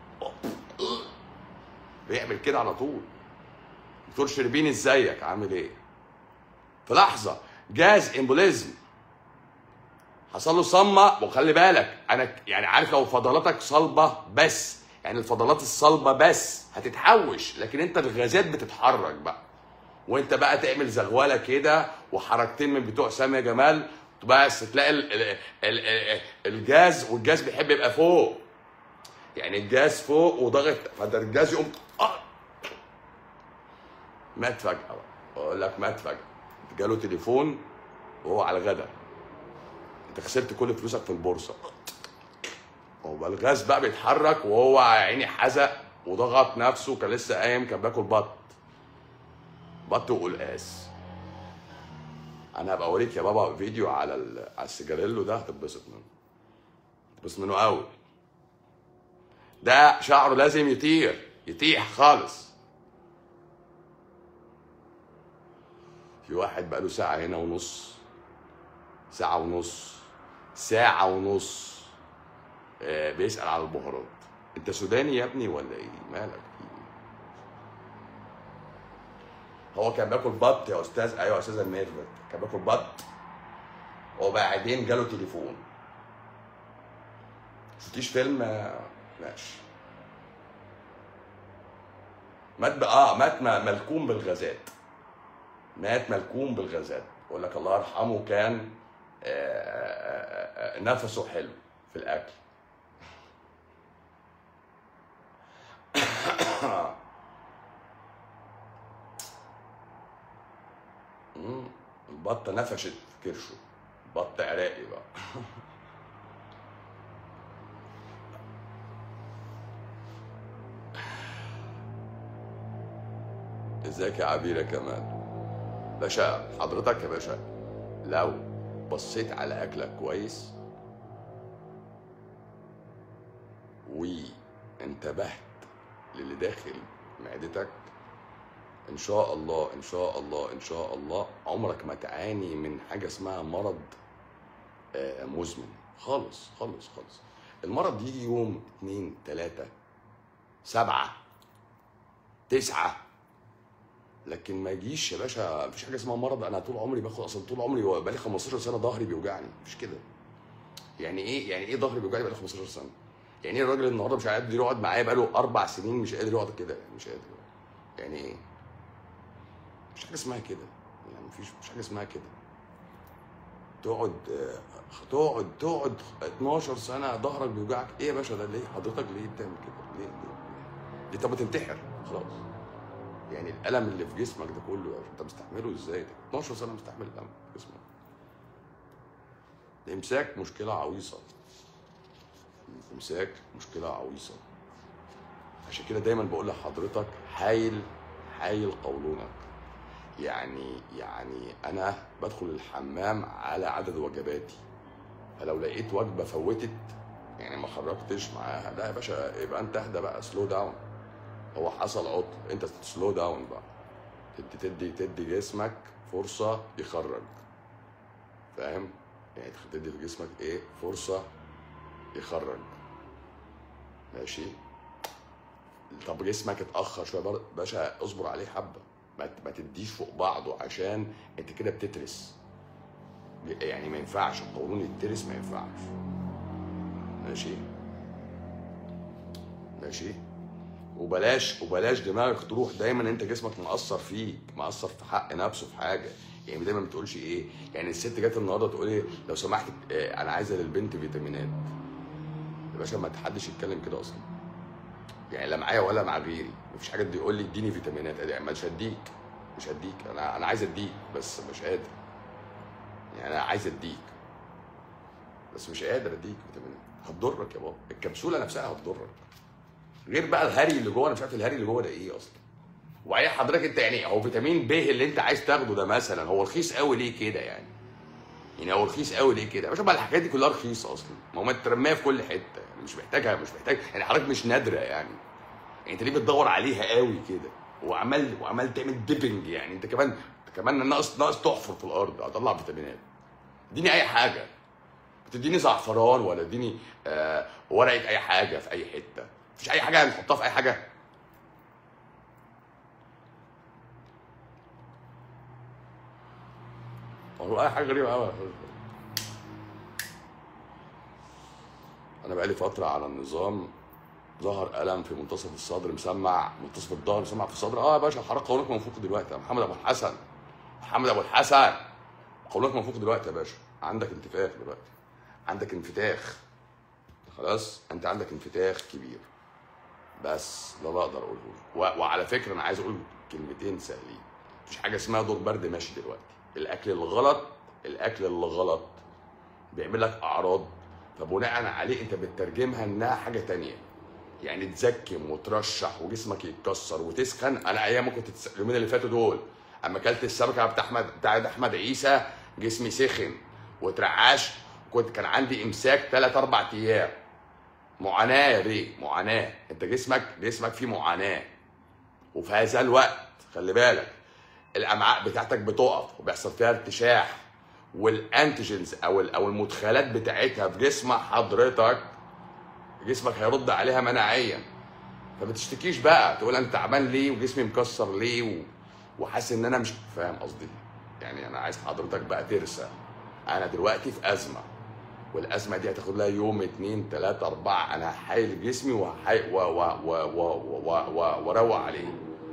بيعمل كده على طول دكتور شربيني ازيك عامل ايه في لحظه جاز امبوليزم حصل له صمه وخلي بالك انا ك- يعني عارف لو فضلاتك صلبه بس يعني الفضلات الصلبه بس هتتحوش لكن انت الغازات بتتحرك بقى وانت بقى تعمل زغوله كده وحركتين من بتوع سامي جمال بس تلاقي ال ال ال ال الجاز والجاز بيحب يبقى فوق يعني الجاز فوق وضغط فده الجاز يقوم آه. مات فجأة بقى اقول لك مات فجأة جاله تليفون وهو على الغدا انت خسرت كل فلوسك في البورصة هو الغاز بقى بيتحرك وهو يا عيني حزق وضغط نفسه كان لسه قايم كان بياكل بط بط وقلقاس انا هبقى اوريك يا بابا فيديو على ال... على السيجاريلو ده هتتبسط منه هتتبسط منه قوي ده شعره لازم يطير يطيح خالص في واحد بقاله ساعة هنا ونص ساعة ونص ساعة ونص آه، بيسأل على البهارات انت سوداني يا ابني ولا ايه مالك في ايه هو كان بياكل بط يا استاذ ايوه يا استاذ ميرفت كان بياكل بط وبعدين جاله تليفون شفتيش فيلم آه، ماشي مات بقى اه مات م- ملكوم بالغازات مات ملكوم بالغازات يقول لك الله يرحمه كان آه، آه، آه، نفسه حلو في الاكل مم. البطه نفشت في كرشه بط عراقي بقى ازيك يا عبير يا كمال باشا حضرتك يا باشا لو بصيت على اكلك كويس وانتبهت للي داخل معدتك ان شاء الله ان شاء الله ان شاء الله عمرك ما تعاني من حاجه اسمها مرض آه، مزمن خالص خالص خالص المرض يجي يوم اتنين تلاتة سبعة تسعة لكن ما يجيش يا باشا مفيش حاجه اسمها مرض انا طول عمري باخد اصلا طول عمري بقالي 15 سنه ظهري بيوجعني مش كده يعني ايه يعني ايه ظهري بيوجعني بقالي 15 سنه يعني ايه الراجل النهارده مش قادر يقعد معايا بقاله اربع سنين مش قادر يقعد كده يعني مش قادر يعني ايه مش حاجه اسمها كده يعني مفيش مش حاجه اسمها كده تقعد آه، تقعد تقعد 12 سنه ظهرك بيوجعك ايه يا باشا ده ليه حضرتك ليه بتعمل كده ليه ليه ليه طب ما تنتحر خلاص يعني الالم اللي في جسمك ده كله يا باشا انت مستحمله ازاي ده 12 سنه مستحمل الالم في جسمك الامساك مشكله عويصه الامساك مشكله عويصه عشان كده دايما بقول لحضرتك حايل حايل قولونك يعني يعني انا بدخل الحمام على عدد وجباتي فلو لقيت وجبه فوتت يعني ما خرجتش معاها لا يا باشا يبقى انت اهدى بقى سلو داون هو حصل عطل انت سلو داون بقى تدي تدي تدي جسمك فرصه يخرج فاهم يعني تدي لجسمك ايه فرصه يخرج ماشي طب جسمك اتاخر شويه برضه باشا اصبر عليه حبه ما ما تديش فوق بعضه عشان انت كده بتترس يعني ما ينفعش القولون يترس ما ينفعش ماشي ماشي وبلاش وبلاش دماغك تروح دايما انت جسمك مقصر فيك مقصر في حق نفسه في حاجه يعني دايما ما بتقولش ايه يعني الست جت النهارده تقول ايه لو سمحت اه انا عايزه للبنت فيتامينات يا باشا ما حدش يتكلم كده اصلا يعني لا معايا ولا مع غيري مفيش حاجه يقول لي اديني فيتامينات يعني مش هديك مش هديك انا انا عايز اديك بس مش قادر يعني انا عايز اديك بس مش قادر اديك فيتامينات هتضرك يا بابا الكبسوله نفسها هتضرك غير بقى الهري اللي جوه انا مش عارف الهري اللي جوه ده ايه اصلا وبعدين حضرتك انت يعني هو فيتامين ب اللي انت عايز تاخده ده مثلا هو رخيص قوي ليه كده يعني يعني هو رخيص قوي ليه كده؟ يا باشا بقى الحاجات دي كلها رخيصه اصلا ما هو ما ترميها في كل حته يعني مش محتاجها مش محتاج يعني حضرتك مش نادره يعني يعني انت ليه بتدور عليها قوي كده وعمال وعمال تعمل ديبنج يعني انت كمان انت كمان ناقص ناقص تحفر في الارض هطلع فيتامينات اديني اي حاجه بتديني زعفران ولا اديني آه ورقه اي حاجه في اي حته مفيش اي حاجه هنحطها في اي حاجه والله اي حاجه غريبه قوي انا بقالي فتره على النظام ظهر الم في منتصف الصدر مسمع منتصف الظهر مسمع في الصدر اه يا باشا الحراره قولونك منفوخ دلوقتي يا محمد ابو الحسن محمد ابو الحسن قولونك منفوخ دلوقتي يا باشا عندك انتفاخ دلوقتي عندك انفتاخ خلاص انت عندك انفتاخ كبير بس ده اللي اقدر اقوله لك. و- وعلى فكره انا عايز اقول كلمتين سهلين مفيش حاجه اسمها دور برد ماشي دلوقتي الاكل الغلط الاكل اللي غلط بيعمل لك اعراض فبناء عليه انت بتترجمها انها حاجه تانية يعني تزكم وترشح وجسمك يتكسر وتسخن انا ايام ما كنت تس- اليومين اللي فاتوا دول اما اكلت السمكه بتاع احمد بتاع احمد عيسى جسمي سخن واترعاش كنت كان عندي امساك ثلاث اربع ايام معاناه يا بيه معاناه انت جسمك جسمك فيه معاناه وفي هذا الوقت خلي بالك الامعاء بتاعتك بتقف وبيحصل فيها ارتشاح والانتيجنز او ال- او المدخلات بتاعتها في جسم حضرتك جسمك هيرد عليها مناعيا فما تشتكيش بقى تقول انا تعبان ليه وجسمي مكسر ليه و... وحاسس ان انا مش فاهم قصدي يعني انا عايز حضرتك بقى ترسى انا دلوقتي في ازمه والازمه دي هتاخد لها يوم اتنين تلاته اربعه انا هحايل جسمي وهحايل و... و... و... و... و... و... واروق عليه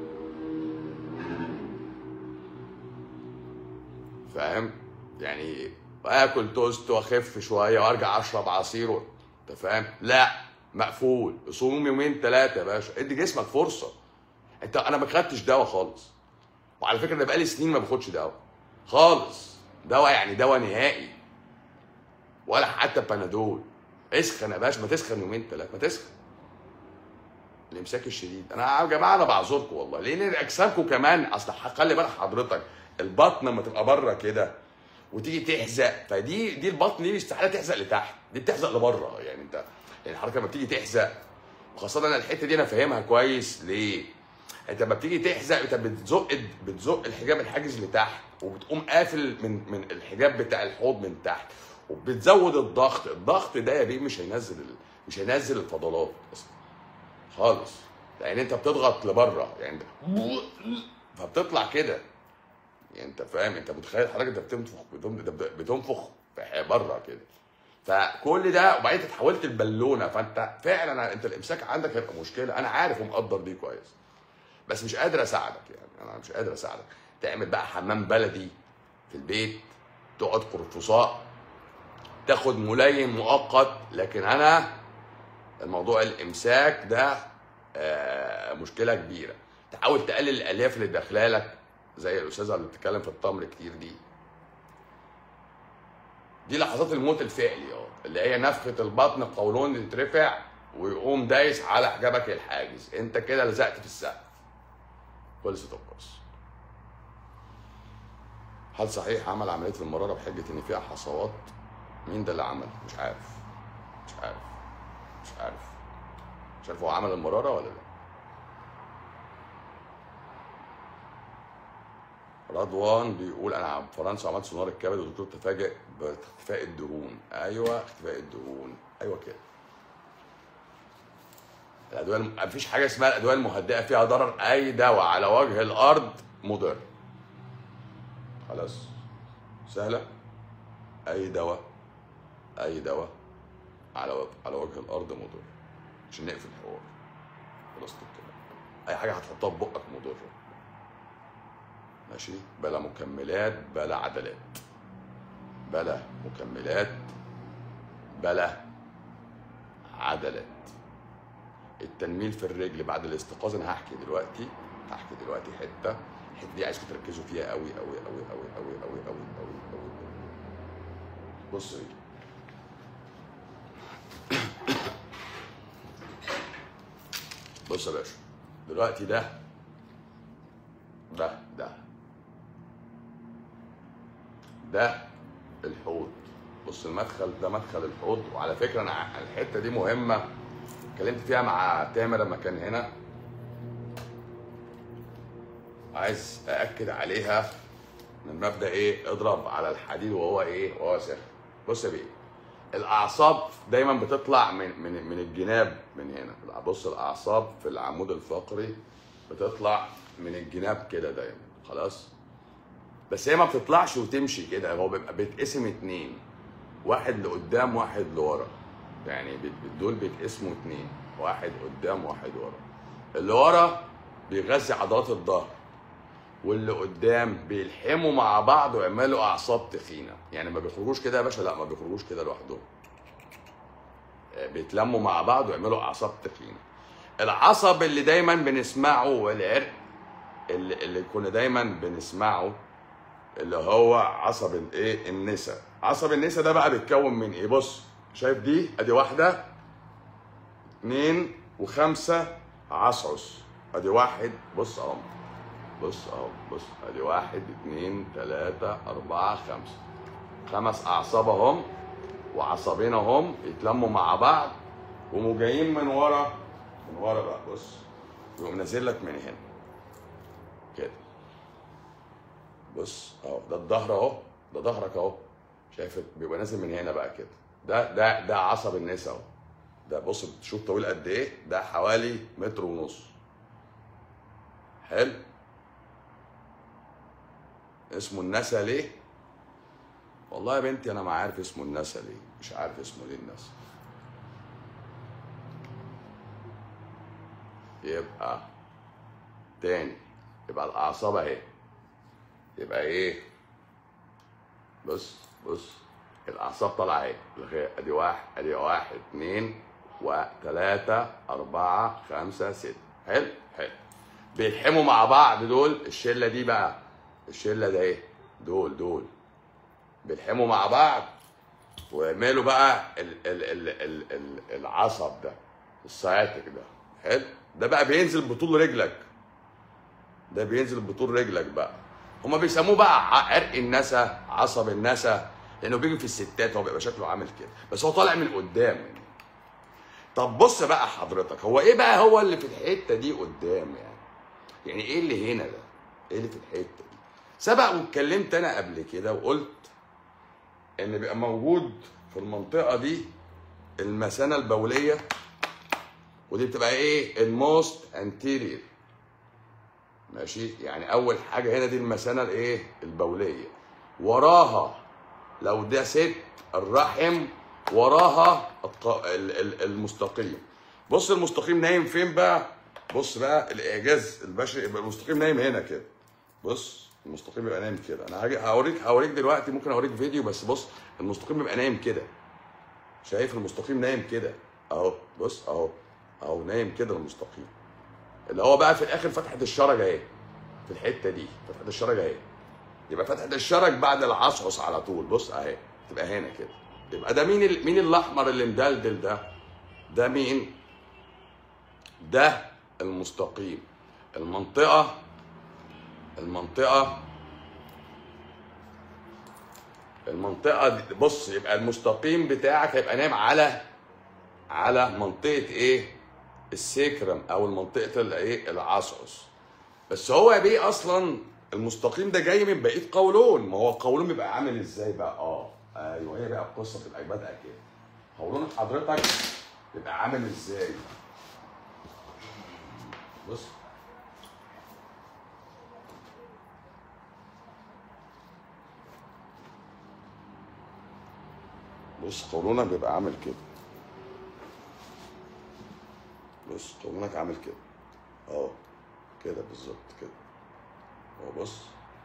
فاهم يعني اكل توست واخف شويه وارجع اشرب عصير و... انت فاهم لا مقفول صوم يومين ثلاثه يا باشا ادي جسمك فرصه انت انا ما خدتش دواء خالص وعلى فكره انا بقالي سنين ما باخدش دواء خالص دواء يعني دواء نهائي ولا حتى بنادول اسخن يا باشا ما تسخن يومين ثلاثه ما تسخن الامساك الشديد انا يا جماعه انا بعذركم والله لان اجسامكم كمان اصل خلي بالك حضرتك البطن لما تبقى بره كده وتيجي تحزق فدي دي البطن دي استحاله تحزق لتحت دي بتحزق لبره يعني انت يعني حضرتك لما بتيجي تحزق وخاصه انا الحته دي انا فاهمها كويس ليه؟ انت لما بتيجي تحزق انت بتزق بتزق الحجاب الحاجز لتحت وبتقوم قافل من من الحجاب بتاع الحوض من تحت وبتزود الضغط الضغط ده يا بيه مش هينزل ال- مش هينزل الفضلات اصلا خالص لان انت بتضغط لبره يعني انت فبتطلع كده يعني انت فاهم انت متخيل حضرتك انت بتنفخ بتم- انت بتنفخ في بره كده فكل ده وبعدين انت اتحولت البالونه فانت فعلا انت الامساك عندك هيبقى مشكله انا عارف ومقدر دي كويس بس مش قادر اساعدك يعني انا مش قادر اساعدك تعمل بقى حمام بلدي في البيت تقعد قرفصاء تاخد ملين مؤقت لكن انا الموضوع الامساك ده آه، مشكله كبيره تحاول تقلل الالياف اللي داخله لك زي الاستاذه اللي بتتكلم في التمر كتير دي دي لحظات الموت الفعلي اه اللي هي نفخه البطن القولون يترفع ويقوم دايس على حجابك الحاجز انت كده لزقت في السقف خلصت القصه هل صحيح عمل عمليه المراره بحجه ان فيها حصوات مين ده اللي عمل مش عارف مش عارف مش عارف مش عارف هو عمل المراره ولا لا رضوان بيقول انا في فرنسا عملت سونار الكبد والدكتور تفاجئ باختفاء الدهون ايوه اختفاء الدهون ايوه كده الادويه الم... مفيش حاجه اسمها الادويه المهدئه فيها ضرر اي دواء على وجه الارض مضر خلاص سهله اي دواء اي دواء على وجه على وجه الارض مضر عشان نقفل الحوار خلاص كده اي حاجه هتحطها في بقك مضره ماشي بلا مكملات بلا عدلات بلا مكملات بلا عدلات التنميل في الرجل بعد الاستيقاظ انا هحكي دلوقتي هحكي دلوقتي حته الحته دي عايزكم تركزوا فيها قوي قوي قوي قوي قوي قوي قوي قوي قوي بص دي بص يا باشا دلوقتي ده ده ده ده الحوض بص المدخل ده مدخل الحوض وعلى فكره انا ع- الحته دي مهمه اتكلمت فيها مع تامر لما كان هنا عايز ااكد عليها من مبدا ايه اضرب على الحديد وهو ايه وهو ساخن بص يا بيه الاعصاب دايما بتطلع من من من الجناب من هنا بص الاعصاب في العمود الفقري بتطلع من الجناب كده دايما خلاص بس هي ما بتطلعش وتمشي كده هو بيبقى بيتقسم اتنين واحد لقدام واحد لورا يعني بت- بت- دول بيتقسموا اتنين واحد قدام واحد ورا اللي ورا بيغذي عضلات الظهر واللي قدام بيلحموا مع بعض ويعملوا اعصاب تخينه يعني ما بيخرجوش كده يا باشا لا ما بيخرجوش كده لوحدهم آه، بيتلموا مع بعض ويعملوا اعصاب تخينه العصب اللي دايما بنسمعه والعرق اللي, اللي كنا دايما بنسمعه اللي هو عصب الايه النسا عصب النسا ده بقى بيتكون من ايه بص شايف دي ادي واحده اتنين وخمسه عصعص ادي واحد بص اهو بص اهو بص ادي واحد اتنين تلاته اربعه خمسه خمس اعصاب اهم وعصبين اهم يتلموا مع بعض وقوموا جايين من ورا من ورا بقى بص يقوم نازل لك من هنا كده بص اهو ده الظهر اهو ده ظهرك اهو شايف بيبقى نازل من هنا بقى كده ده ده ده عصب النسا اهو ده بص شوف طويل قد ايه ده حوالي متر ونص حلو اسمه النسا ليه والله يا بنتي انا ما عارف اسمه النسا ليه مش عارف اسمه ليه النسا يبقى تاني يبقى الاعصاب اهي يبقى ايه بص بص الاعصاب طالعه اهي لغاية- ادي واحد ادي واحد اتنين وتلاتة أربعة خمسة ستة حلو حلو بيلحموا مع بعض دول الشلة دي بقى الشلة ده ايه دول دول بيلحموا مع بعض ويعملوا بقى ال ال ال ال ال العصب ده السciatic ده حلو ده بقى بينزل بطول رجلك ده بينزل بطول رجلك بقى هما بيسموه بقى ع- عرق النسا عصب النسا لانه بيجي في الستات هو بيبقى شكله عامل كده بس هو طالع من قدام يعني طب بص بقى حضرتك هو ايه بقى هو اللي في الحته دي قدام يعني يعني ايه اللي هنا ده ايه اللي في الحته دي سبق واتكلمت انا قبل كده وقلت ان بيبقى موجود في المنطقه دي المثانه البوليه ودي بتبقى ايه الموست انتيرير ماشي يعني اول حاجه هنا دي المثانه الايه البوليه وراها لو ده ست الرحم وراها الط- ال- ال- المستقيم بص المستقيم نايم فين بقى بص بقى الاعجاز البشري يبقى المستقيم نايم هنا كده بص المستقيم بيبقى نايم كده انا هاجي هوريك هوريك دلوقتي ممكن اوريك فيديو بس بص المستقيم بيبقى نايم كده شايف المستقيم نايم كده اهو بص اهو اهو نايم كده المستقيم اللي هو بقى في الاخر فتحه الشرج اهي في الحته دي فتحه الشرج اهي يبقى فتحه الشرج بعد العصعص على طول بص اهي تبقى هنا كده يبقى ده مين ال... مين الاحمر اللي مدلدل ده ده مين ده المستقيم المنطقه المنطقه المنطقه دي بص يبقى المستقيم بتاعك هيبقى نايم على على منطقه ايه السيكرم او المنطقه الايه العصعص بس هو يا بيه اصلا المستقيم ده جاي من بقيه قولون ما هو القولون بيبقى عامل ازاي بقى اه ايوه هي بقى القصه تبقى بادئه كده قولون حضرتك بيبقى عامل ازاي بص بص قولونك بيبقى عامل كده بص قولونك عامل كده اه كده بالظبط كده اهو بص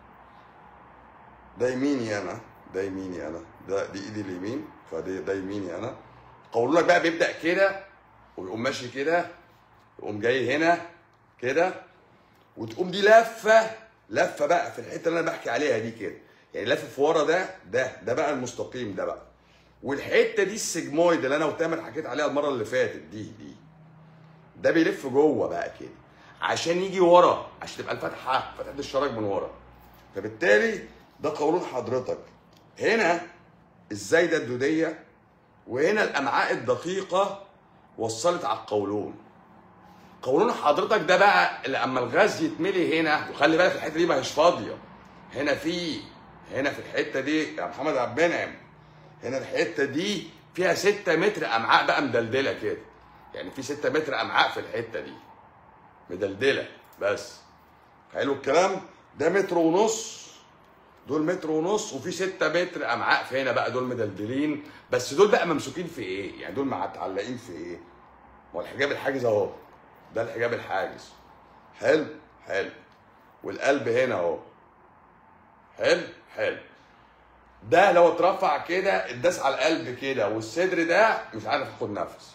ده يميني انا ده يميني انا ده دي ايدي اليمين فده ده يميني انا قولونك بقى بيبدا كده ويقوم ماشي كده يقوم جاي هنا كده وتقوم دي لفه لفه بقى في الحته اللي انا بحكي عليها دي كده يعني لفه ورا ده ده ده بقى المستقيم ده بقى والحته دي السجمويد اللي انا وتامر حكيت عليها المره اللي فاتت دي دي ده بيلف جوه بقى كده عشان يجي ورا عشان تبقى الفتحه فتحه الشرج من ورا فبالتالي ده قولون حضرتك هنا الزايده الدوديه وهنا الامعاء الدقيقه وصلت على القولون قولون حضرتك ده بقى اللي اما الغاز يتملي هنا وخلي بالك الحته دي ما هيش فاضيه هنا في هنا في الحته دي يا محمد عبد المنعم هنا الحته دي فيها 6 متر امعاء بقى مدلدله كده يعني في 6 متر امعاء في الحته دي مدلدله بس حلو الكلام ده متر ونص دول متر ونص وفي 6 متر امعاء في هنا بقى دول مدلدلين بس دول بقى ممسوكين في ايه؟ يعني دول متعلقين في ايه؟ ما هو الحجاب الحاجز اهو ده الحجاب الحاجز حلو حلو والقلب هنا اهو حلو حلو ده لو اترفع كده اتداس على القلب كده والصدر ده مش عارف ياخد نفس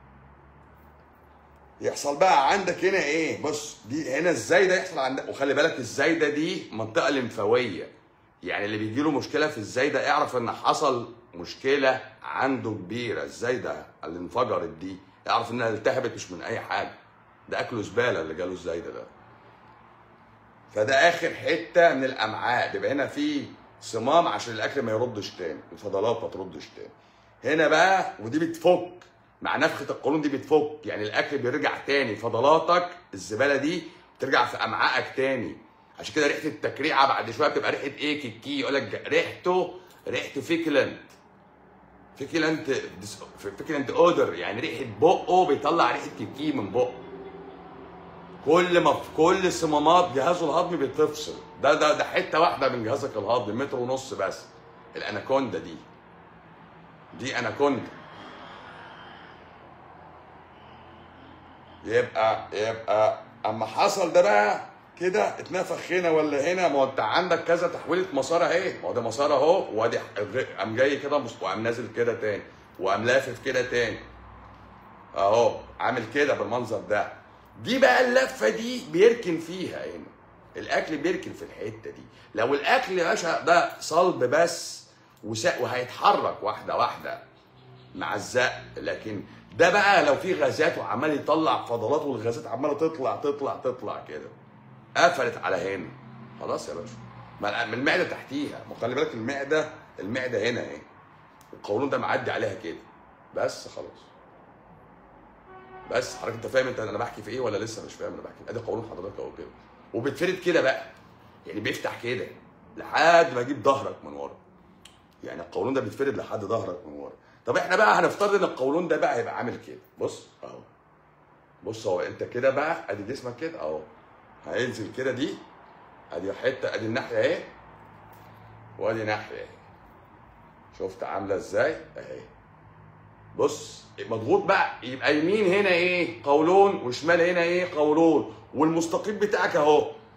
يحصل بقى عندك هنا ايه بص دي هنا الزايده يحصل عندك وخلي بالك الزايده دي منطقه لمفاويه يعني اللي بيجي له مشكله في الزايده اعرف ان حصل مشكله عنده كبيره الزايده اللي انفجرت دي اعرف انها التهبت مش من اي حاجه ده اكله زباله اللي جاله الزايده ده فده اخر حته من الامعاء بيبقى هنا في صمام عشان الاكل ما يردش تاني الفضلات ما تردش تاني هنا بقى ودي بتفك مع نفخه القولون دي بتفك يعني الاكل بيرجع تاني فضلاتك الزباله دي بترجع في امعائك تاني عشان كده ريحه التكريعه بعد شويه بتبقى ريحه ايه كيكي يقول لك ريحته ريحه فيكلنت فيكلنت فيكلنت اودر يعني ريحه بقه بيطلع ريحه كيكي من بقه كل ما في كل صمامات جهازه الهضمي بتفصل ده ده ده حته واحده من جهازك الهضمي متر ونص بس الاناكوندا دي دي اناكوندا يبقى يبقى اما حصل ده بقى كده اتنفخ هنا ولا هنا ما هو انت عندك كذا تحويله مسار اهي ما هو ده مسار اهو وادي قام جاي كده مس- وقام نازل كده تاني وقام لافف كده تاني اهو عامل كده بالمنظر ده دي بقى اللفه دي بيركن فيها هنا الاكل بيركن في الحته دي لو الاكل يا باشا ده صلب بس وسا- وهيتحرك واحده واحده مع الزق لكن ده بقى لو في غازات وعمال يطلع فضلات والغازات عماله تطلع تطلع تطلع كده قفلت على هنا خلاص يا باشا ما- من المعده تحتيها ما خلي بالك المعده المعده هنا اهي القولون ده معدي عليها كده بس خلاص بس حضرتك انت فاهم انت انا بحكي في ايه ولا لسه مش فاهم انا بحكي ادي قولون حضرتك اهو كده وبتفرد كده بقى يعني بيفتح كده لحد ما يجيب ظهرك من ورا يعني القولون ده بيتفرد لحد ظهرك من ورا طب احنا بقى هنفترض ان القولون ده بقى هيبقى عامل كده بص اهو بص اهو انت كده بقى ادي جسمك كده اهو هينزل كده دي ادي حته ادي الناحيه اهي وادي ناحيه اهي شفت عامله ازاي اهي بص مضغوط بقى يبقى يمين هنا ايه قولون وشمال هنا ايه قولون والمستقيم بتاعك اهو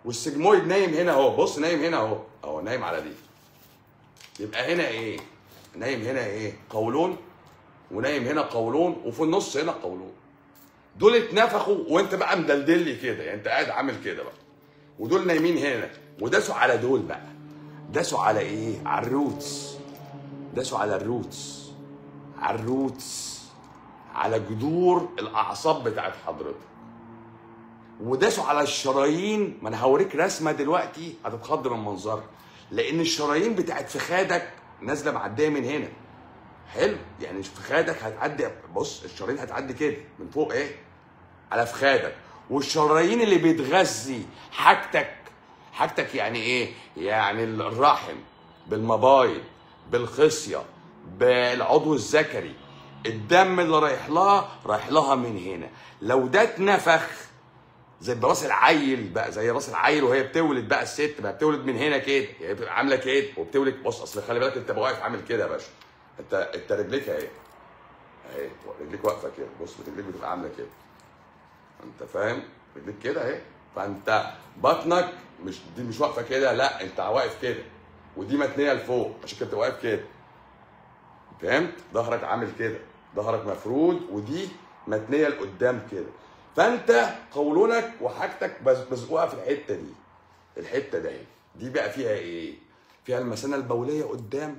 والسجمويد نايم هنا اهو بص نايم هنا اهو اهو نايم على دي يبقى هنا ايه نايم هنا ايه قولون ونايم هنا قولون وفي النص هنا قولون دول اتنفخوا وانت بقى مدلدل لي كده يعني انت قاعد عامل كده بقى ودول نايمين هنا وداسوا على دول بقى داسوا على ايه على الروتس داسوا على الروتس على الروتس على جذور الاعصاب بتاعت حضرتك وداسوا على الشرايين ما انا هوريك رسمه دلوقتي هتتخض من منظرها لان الشرايين بتاعت فخادك نازله معديه من هنا حلو يعني فخادك هتعدي بص الشرايين هتعدي كده من فوق ايه على فخادك والشرايين اللي بتغذي حاجتك حاجتك يعني ايه يعني الرحم بالمبايض بالخصيه بالعضو الذكري الدم اللي رايح لها رايح لها من هنا لو ده اتنفخ زي براس العيل بقى زي راس العيل وهي بتولد بقى الست بقى بتولد من هنا كده يعني بتبقى عامله كده وبتولد بص اصل خلي بالك انت واقف عامل كده يا باشا انت انت رجليك اهي اهي رجليك واقفه كده بص رجليك بتبقى عامله كده انت فاهم رجليك كده اهي فانت بطنك مش دي مش واقفه كده لا انت واقف كده ودي متنيه لفوق عشان كده واقف كده فهمت ظهرك عامل كده ظهرك مفرود ودي متنيه لقدام كده فانت قولونك وحاجتك بس مزقوقه في الحته دي الحته دي دي بقى فيها ايه فيها المثانه البوليه قدام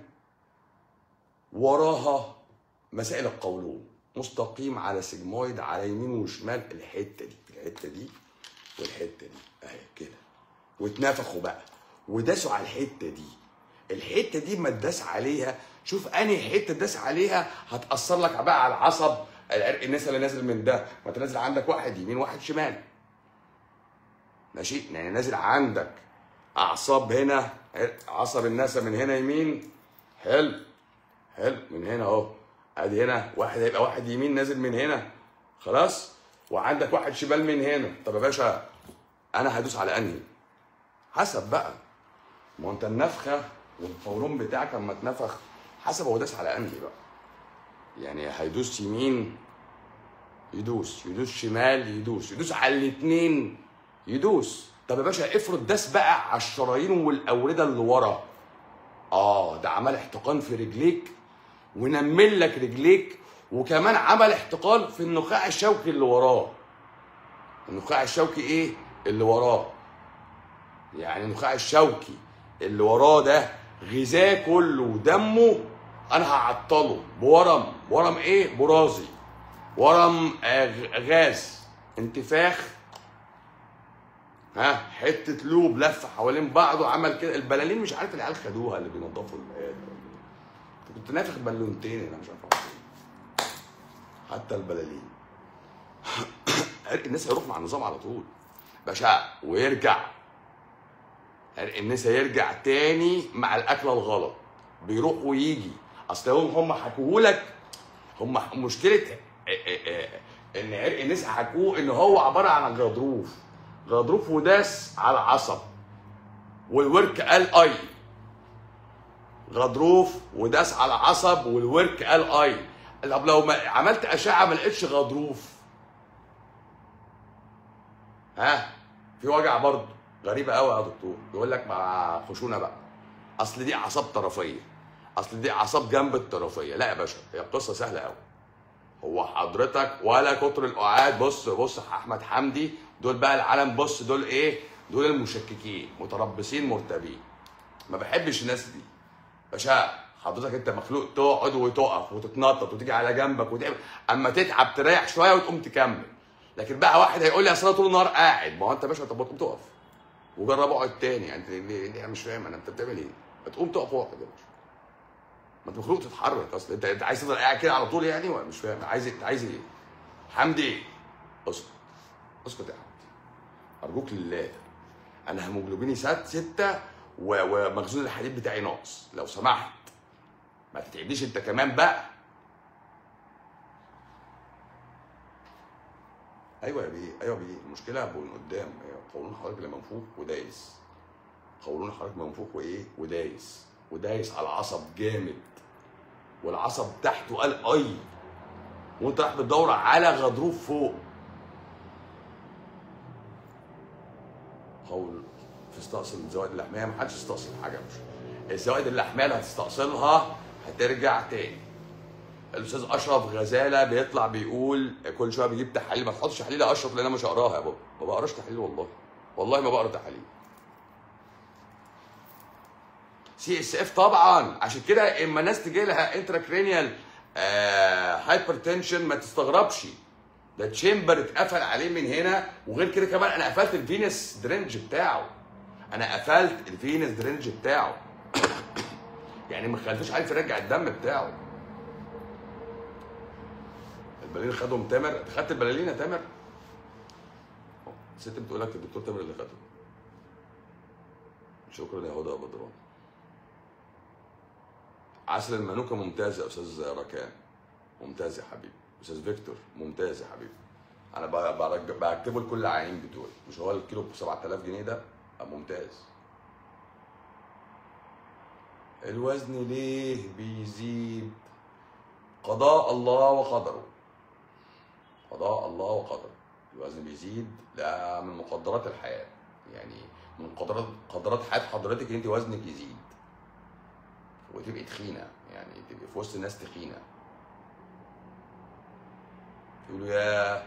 وراها مسائل القولون مستقيم على سجمويد على يمين وشمال الحته دي الحته دي والحته دي اهي كده واتنفخوا بقى وداسوا على الحته دي الحته دي ما تداس عليها شوف انهي حته تداس عليها هتاثر لك بقى على العصب العرق النسا اللي نازل من ده ما انت نازل عندك واحد يمين واحد شمال ماشي يعني نازل عندك اعصاب هنا عصب النسا من هنا يمين حلو حلو من هنا اهو ادي هنا واحد هيبقى واحد يمين نازل من هنا خلاص وعندك واحد شمال من هنا طب يا باشا انا هدوس على انهي حسب بقى ما هو انت النفخه والقولون بتاعك لما اتنفخ حسب هو داس على انهي بقى يعني هيدوس يمين يدوس يدوس شمال يدوس يدوس على الاثنين يدوس طب يا باشا افرض داس بقى على الشرايين والاورده اللي ورا اه ده عمل احتقان في رجليك ونمل لك رجليك وكمان عمل احتقان في النخاع الشوكي اللي وراه النخاع الشوكي ايه اللي وراه يعني النخاع الشوكي اللي وراه ده غذاه كله ودمه انا هعطله بورم ورم ايه برازي ورم آه، غاز انتفاخ ها حته لوب لف حوالين بعضه عمل كده البلالين مش عارف العيال خدوها اللي بينضفوا المقاد كنت نافخ بالونتين انا مش عارف أعمل إيه. حتى البلالين عرق الناس هيروح مع النظام على طول باشا ويرجع عرق الناس هيرجع تاني مع الاكله الغلط بيروح ويجي اصل هم هم حكوهولك هم مشكله ان عرق الناس حكوه ان هو عباره عن غضروف غضروف وداس على عصب والورك قال اي غضروف وداس على عصب والورك قال اي طب لو ما عملت اشعه ما لقيتش غضروف ها في وجع برضه غريبه قوي يا دكتور يقول لك مع خشونه بقى اصل دي اعصاب طرفيه اصل دي اعصاب جنب الطرفيه لا يا باشا هي القصه سهله قوي هو حضرتك ولا كتر القعاد بص بص احمد حمدي دول بقى العالم بص دول ايه دول المشككين متربصين مرتبين ما بحبش الناس دي باشا حضرتك انت مخلوق تقعد وتقف وتتنطط وتيجي على جنبك وتعمل اما تتعب تريح شويه وتقوم تكمل لكن بقى واحد هيقول لي اصل انا طول النهار قاعد ما هو انت يا باشا طب ما تقوم تقف وجرب اقعد تاني يعني انت ليه ليه- مش فاهم انا انت بتعمل ايه؟ ما تقوم تقف واقعد يا باشا ما انت مخلوق تتحرك اصل انت انت عايز تفضل قاعد كده على طول يعني ولا مش فاهم عايز انت عايز ايه؟ حمدي اسكت اسكت يا حمدي ارجوك لله انا هيموجلوبيني سات ستة و- ومخزون الحديد بتاعي ناقص لو سمحت ما تتعبنيش انت كمان بقى ايوه يا بيه ايوه يا بيه المشكله من قدام ايوه قولون حضرتك اللي منفوخ ودايس قولون حضرتك منفوخ وايه ودايس ودايس على العصب جامد والعصب تحته قال اي وانت رايح بتدور على غضروف فوق قول في استأصل الزوائد اللحميه ما حدش يستأصل حاجه مش الزوائد اللحميه اللي هتستأصلها هترجع تاني الاستاذ اشرف غزاله بيطلع بيقول كل شويه بيجيب تحاليل ما تحطش تحاليل يا اشرف لان انا مش هقراها يا بابا ما بقراش تحاليل والله والله ما بقرا تحاليل سي اس اف طبعا عشان كده اما الناس تجي لها انتراكرينيال هايبر تنشن ما تستغربش ده تشامبر اتقفل عليه من هنا وغير كده كمان انا قفلت الفينس درينج بتاعه انا قفلت الفينس درينج بتاعه يعني ما خليتوش عارف يرجع الدم بتاعه البلالين خدهم تامر خدت البلالين يا تامر الست بتقول لك الدكتور تامر اللي خده شكرا يا هدى يا بدران عسل المانوكا ممتاز يا استاذ ركان ممتاز يا حبيبي استاذ فيكتور ممتاز يا حبيبي انا ب- برج- بكتبه لكل العيانين بتوعي مش هو الكيلو ب 7000 جنيه ده آه، ممتاز الوزن ليه بيزيد قضاء الله وقدره قضاء الله وقدره الوزن بيزيد ده من مقدرات الحياه يعني من قدرات قدرات حياه حضرتك انت وزنك يزيد وتبقي تخينه يعني تبقي في وسط الناس تخينه يقولوا يا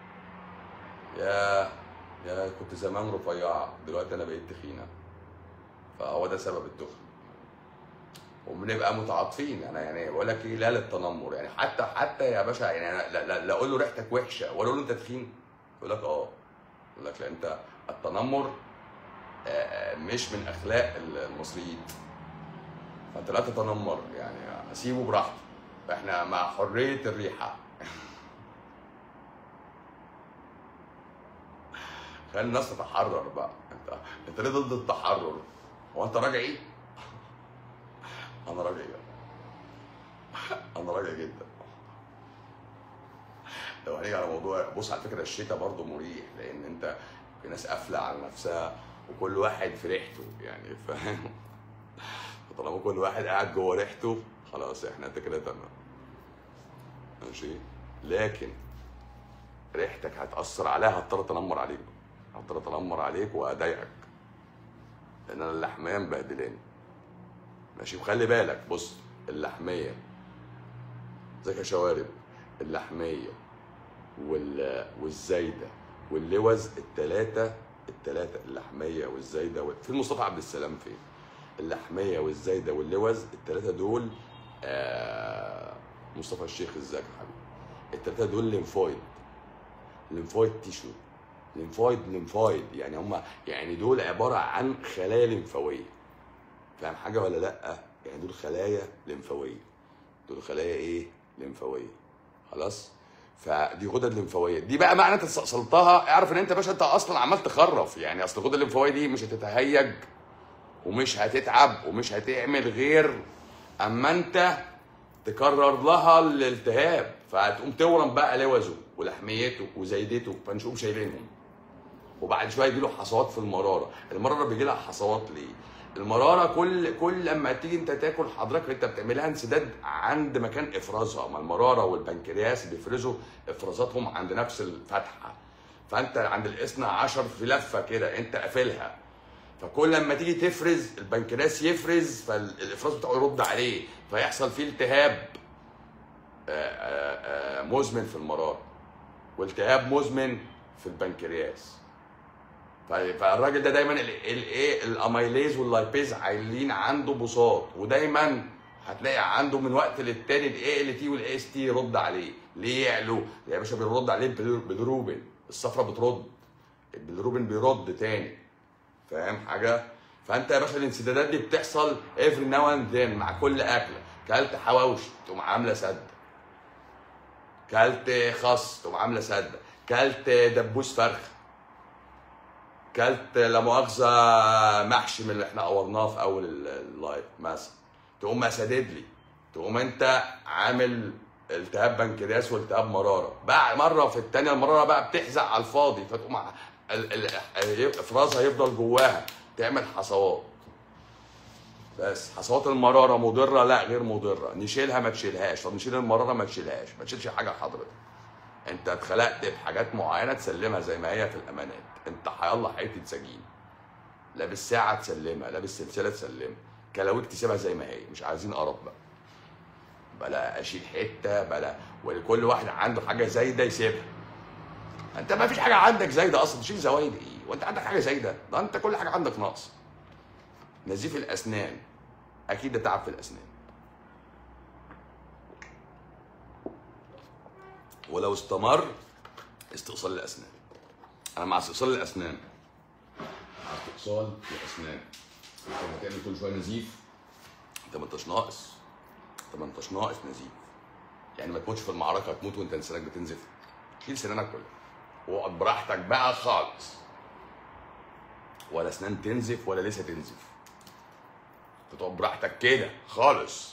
يا يا كنت زمان رفيعه دلوقتي انا بقيت تخينه فهو ده سبب التخن وبنبقى متعاطفين انا يعني بقول لك ايه لا للتنمر يعني حتى حتى يا باشا يعني أنا لا, لا, لا اقول له ريحتك وحشه ولا اقول له انت تخين يقول لك اه يقول لك لا انت التنمر آه، آه، مش من اخلاق المصريين فانت لا تتنمر يعني سيبه براحته احنا مع حريه الريحه خلي الناس تتحرر بقى انت انت ليه ضد التحرر هو انت راجع ايه انا راجع انا راجع جدا لو هنيجي على موضوع بص على فكره الشتاء برضه مريح لان انت في ناس قافله على نفسها وكل واحد في ريحته يعني فاهم طالما كل واحد قاعد جوه ريحته خلاص احنا انت كده تمام ماشي لكن ريحتك هتأثر عليها هضطر اتنمر عليك هضطر اتنمر عليك واضايقك لان انا اللحميه مبهدلاني ماشي وخلي بالك بص اللحميه ازيك يا شوارب اللحميه وال... والزايده واللوز التلاتة التلاتة اللحمية والزايدة وال... في مصطفى عبد السلام فين؟ اللحمية والزايدة واللوز التلاتة دول آه مصطفى الشيخ ازيك يا حبيبي التلاتة دول ليمفويد ليمفويد تيشو ليمفويد ليمفويد يعني هم يعني دول عبارة عن خلايا ليمفاوية فاهم حاجة ولا لأ؟ يعني دول خلايا ليمفاوية دول خلايا ايه؟ ليمفاوية خلاص؟ فدي غدد ليمفاويه دي بقى معنى انت استأصلتها اعرف ان انت يا باشا انت اصلا عمال تخرف يعني اصل الغدد الليمفاويه دي مش هتتهيج ومش هتتعب ومش هتعمل غير اما انت تكرر لها الالتهاب فهتقوم تورم بقى لوزه ولحميته وزايدته فنقوم شايلينهم وبعد شويه يجي له حصوات في المراره المراره بيجي لها حصوات ليه المراره كل كل لما تيجي انت تاكل حضرتك انت بتعملها انسداد عند مكان افرازها ما المراره والبنكرياس بيفرزوا افرازاتهم عند نفس الفتحه فانت عند الاثنى عشر في لفه كده انت قافلها فكل لما تيجي تفرز البنكرياس يفرز فالافراز بتاعه يرد عليه فيحصل فيه التهاب آه، آه، آه، مزمن في المراره والتهاب مزمن في البنكرياس ف- فالراجل ده دايما الايه الاميليز واللايبيز عايلين عنده بساط ودايما هتلاقي عنده من وقت للتاني الاي ال تي والاي اس تي يرد عليه ليه يعلو يا باشا بيرد عليه بالر- بالروبن الصفرة بترد بالروبن بيرد تاني فاهم حاجه فانت يا باشا الانسدادات دي بتحصل افري ناو اند ذن مع كل اكله كلت حواوشي تقوم عامله سده كلت خس تقوم عامله سده كلت دبوس فرخ كلت لا مؤاخذه محشي من اللي احنا قورناه في اول ال- اللايف مثلا تقوم مسدد لي تقوم انت عامل التهاب بنكرياس والتهاب مراره بقى مره في الثانيه المراره بقى بتحزق على الفاضي فتقوم ع- ال- ال- افرازها يفضل جواها تعمل حصوات بس حصوات المراره مضره لا غير مضره نشيلها ما تشيلهاش طب نشيل المراره ما تشيلهاش ما تشيلش حاجه حضرتك انت اتخلقت بحاجات معينه تسلمها زي ما هي في الامانات انت هيلا حته سجين لابس ساعه تسلمها لابس سلسله تسلمها كلاويك تسيبها زي ما هي مش عايزين قرف بقى بلا اشيل حته بلا ولكل واحد عنده حاجه زايده يسيبها انت ما فيش حاجه عندك زايده اصلا تشيل زوايد ايه وانت عندك حاجه زايده ده انت كل حاجه عندك ناقص نزيف الاسنان اكيد ده تعب في الاسنان ولو استمر استئصال الاسنان انا مع استئصال الاسنان مع استئصال الاسنان انت لما تعمل كل شويه نزيف انت ما انتش ناقص انت ما انتش ناقص نزيف يعني ما تموتش في المعركه تموت وانت سنانك بتنزف شيل سنانك كلها واقعد براحتك بقى خالص ولا اسنان تنزف ولا لسه تنزف تقعد براحتك كده خالص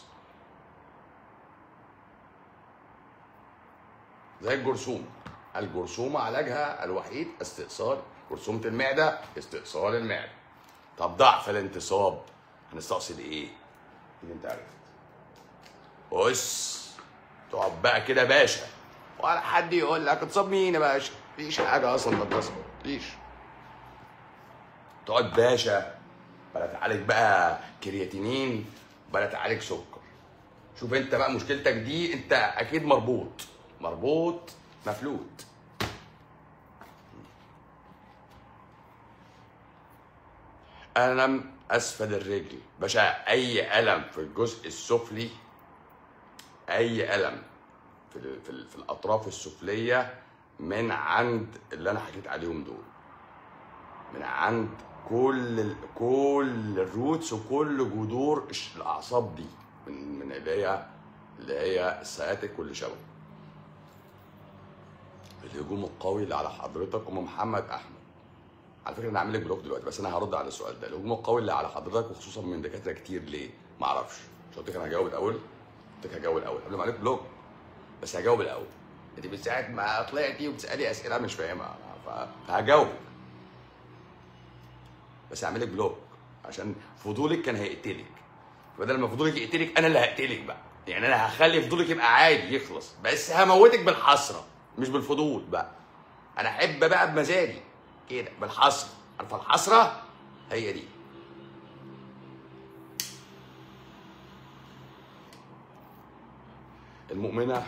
زي الجرثومه الجرثومه علاجها الوحيد استئصال جرثومه المعده استئصال المعده طب ضعف الانتصاب هنستأصل ايه؟ اللي انت عارف بص تقعد بقى كده باشا ولا حد يقول لك اتصاب مين يا باشا؟ مفيش حاجه اصلا تتصل مفيش تقعد باشا بلا تعالج بقى كرياتينين بلا تعالج سكر شوف انت بقى مشكلتك دي انت اكيد مربوط مربوط مفلوت ألم أسفل الرجل باشا أي ألم في الجزء السفلي أي ألم في, ال- في, ال- في الأطراف السفلية من عند اللي أنا حكيت عليهم دول من عند كل ال- كل الروتس وكل جذور الش- الأعصاب دي من من اللي هي اللي هي السciatic واللي شبهه الهجوم القوي اللي على حضرتك ام محمد احمد على فكره انا هعمل لك بلوك دلوقتي بس انا هرد على السؤال ده الهجوم القوي اللي على حضرتك وخصوصا من دكاتره كتير ليه ما اعرفش مش قلت لك انا هجاوب الاول قلت لك هجاوب الاول قبل ما عليك بلوك بس هجاوب الاول انت من ساعه ما طلعتي وبتسالي اسئله مش فاهمها فهجاوبك بس هعمل لك بلوك عشان فضولك كان هيقتلك بدل ما فضولك يقتلك انا اللي هقتلك بقى يعني انا هخلي فضولك يبقى عادي يخلص بس هموتك بالحسره مش بالفضول بقى انا احب بقى بمزاجي كده بالحسره عارفه الحسره هي دي المؤمنه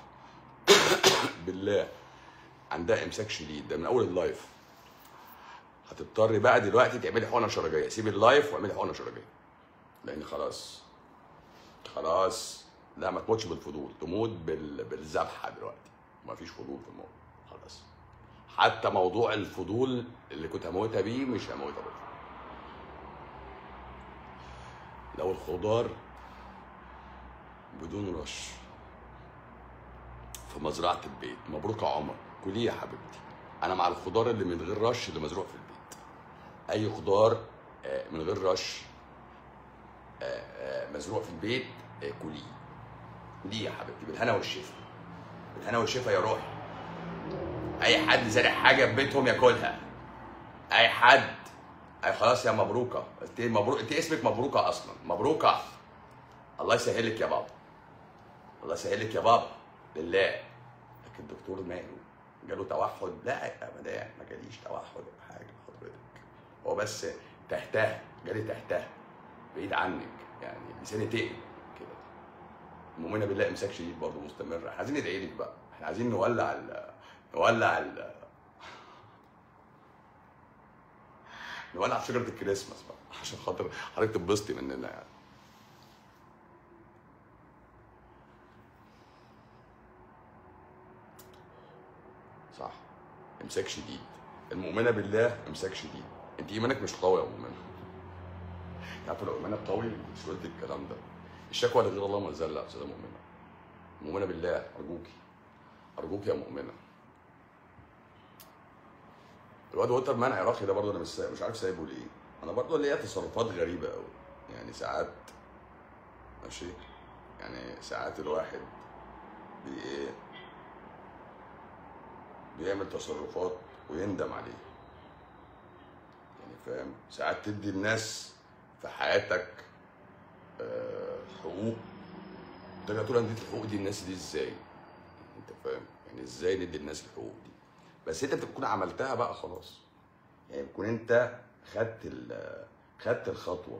بالله عندها امساك شديد ده من اول اللايف هتضطري بقى دلوقتي تعملي حقنه شرجيه سيبي اللايف واعملي حقنه شرجيه لان خلاص خلاص لا ما تموتش بالفضول تموت بال... بالذبحه دلوقتي ما فيش فضول في الموضوع خلاص حتى موضوع الفضول اللي كنت هموتها بيه مش هموتها بالفضول لو الخضار بدون رش في مزرعة البيت مبروك يا عمر كليه يا حبيبتي انا مع الخضار اللي من غير رش اللي مزروع في البيت اي خضار آه، من غير رش آه، آه، مزروع في البيت آه، كليه كليه يا حبيبتي بالهنا والشفا بالهنا والشفا يا روحي اي حد زارع حاجه في بيتهم ياكلها اي حد اي خلاص يا مبروكه انت مبروك انت اسمك مبروكه اصلا مبروكه الله يسهلك يا بابا الله يسهلك يا بابا لله لكن الدكتور ماله جاله توحد لا يا مدام ما جاليش توحد ولا حاجه حضرتك هو بس تهته جالي تهته بعيد عنك يعني لساني تقل كده المؤمنه بالله امساك شديد برضه مستمر احنا عايزين ندعي لك بقى احنا عايزين نولع ال نولع ال نولع في شجره الكريسماس بقى عشان خاطر حضرتك تتبسطي مننا يعني صح امساك شديد المؤمنه بالله امساك شديد انت ايمانك مش قوي يا مؤمنه عارفه لو ايمانك قوي مش قلت الكلام ده الشكوى لغير الله مذله يا استاذه مؤمنه مؤمنه بالله ارجوكي ارجوكي يا مؤمنه الواد وتر مان عراقي ده برضه انا مش سا- مش عارف سايبه ليه انا برضه ليا تصرفات غريبه قوي يعني ساعات ماشي يعني ساعات الواحد بي ايه بيعمل تصرفات ويندم عليها يعني فاهم ساعات تدي الناس في حياتك آه، حقوق ترجع تقول انا اديت الحقوق دي الناس دي ازاي انت فاهم يعني ازاي ندي الناس الحقوق دي بس انت بتكون عملتها بقى خلاص يعني بتكون انت خدت ال خدت الخطوه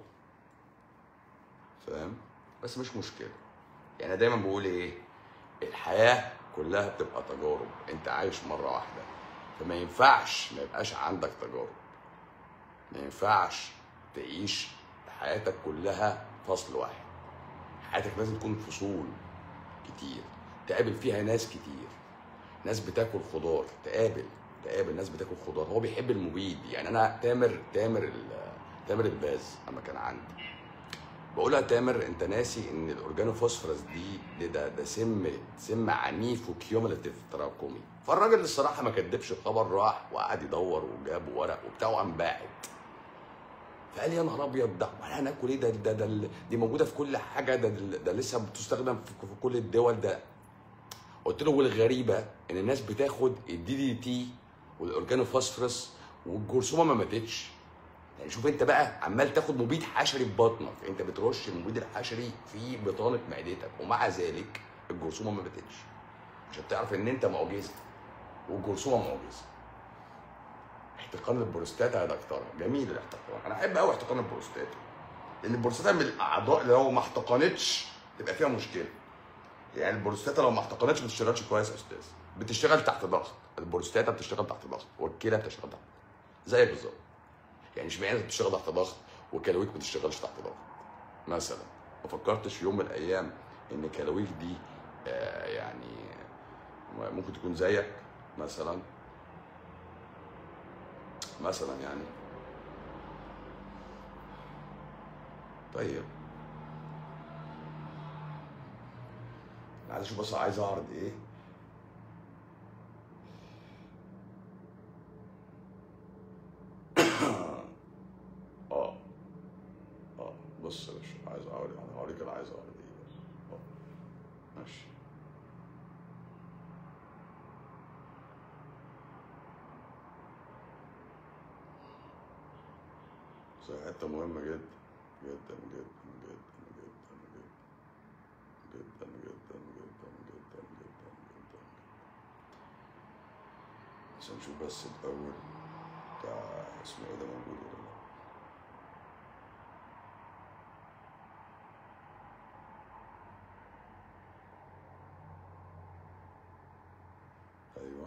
فاهم بس مش مشكله يعني أنا دايما بقول ايه الحياه كلها بتبقى تجارب انت عايش مره واحده فما ينفعش ما يبقاش عندك تجارب ما ينفعش تعيش حياتك كلها فصل واحد حياتك لازم تكون فصول كتير تقابل فيها ناس كتير ناس بتاكل خضار تقابل تقابل ناس بتاكل خضار هو بيحب المبيد يعني انا تامر تامر ال- تامر الباز لما كان عندي بقولها تامر انت ناسي ان الاورجانوفوسفورس دي ده ده, ده سم سم عنيف وكيومولاتيف تراكمي فالراجل الصراحه ما كدبش الخبر راح وقعد يدور وجاب ورق وبتاع وقام باعت فقال لي يا نهار ابيض ده واحنا هناكل ايه ده ده, ده دي موجوده في كل حاجه ده ده, ده لسه بتستخدم في, في كل الدول ده قلت له والغريبه ان الناس بتاخد الدي دي تي والاورجانوفوسفورس والجرثومه ما ماتتش يعني شوف انت بقى عمال تاخد مبيد حشري في بطنك انت بترش المبيد الحشري في بطانه معدتك ومع ذلك الجرثومه ما ماتتش عشان تعرف ان انت معجزه والجرثومه معجزه احتقان البروستاتا يا دكتور جميل الاحتقان انا احب قوي احتقان البروستاتا لان البروستاتا من الاعضاء اللي لو ما احتقنتش تبقى فيها مشكله يعني البروستاتا لو ما احتقنتش ما بتشتغلش كويس يا استاذ بتشتغل تحت ضغط البروستاتا بتشتغل تحت ضغط والكلى بتشتغل تحت ضغط زيك بالظبط يعني اشمعنى انت بتشتغل تحت ضغط وكلاويك ما بتشتغلش تحت ضغط مثلا ما فكرتش في يوم من الايام ان كلاويك دي آه يعني ممكن تكون زيك مثلا مثلا يعني طيب انا عايز اشوف بس عايز اعرض ايه اه اه بص يا باشا عايز اوريك انا هوريك انا عايز اوريك ايه بس اه ماشي بس هي حته مهمه جدا جدا جدا جدا جدا جدا جدا جدا جدا جدا جدا جدا عشان نشوف بس الاول بتاع اسمه ايه ده موجود ولا لا ايوه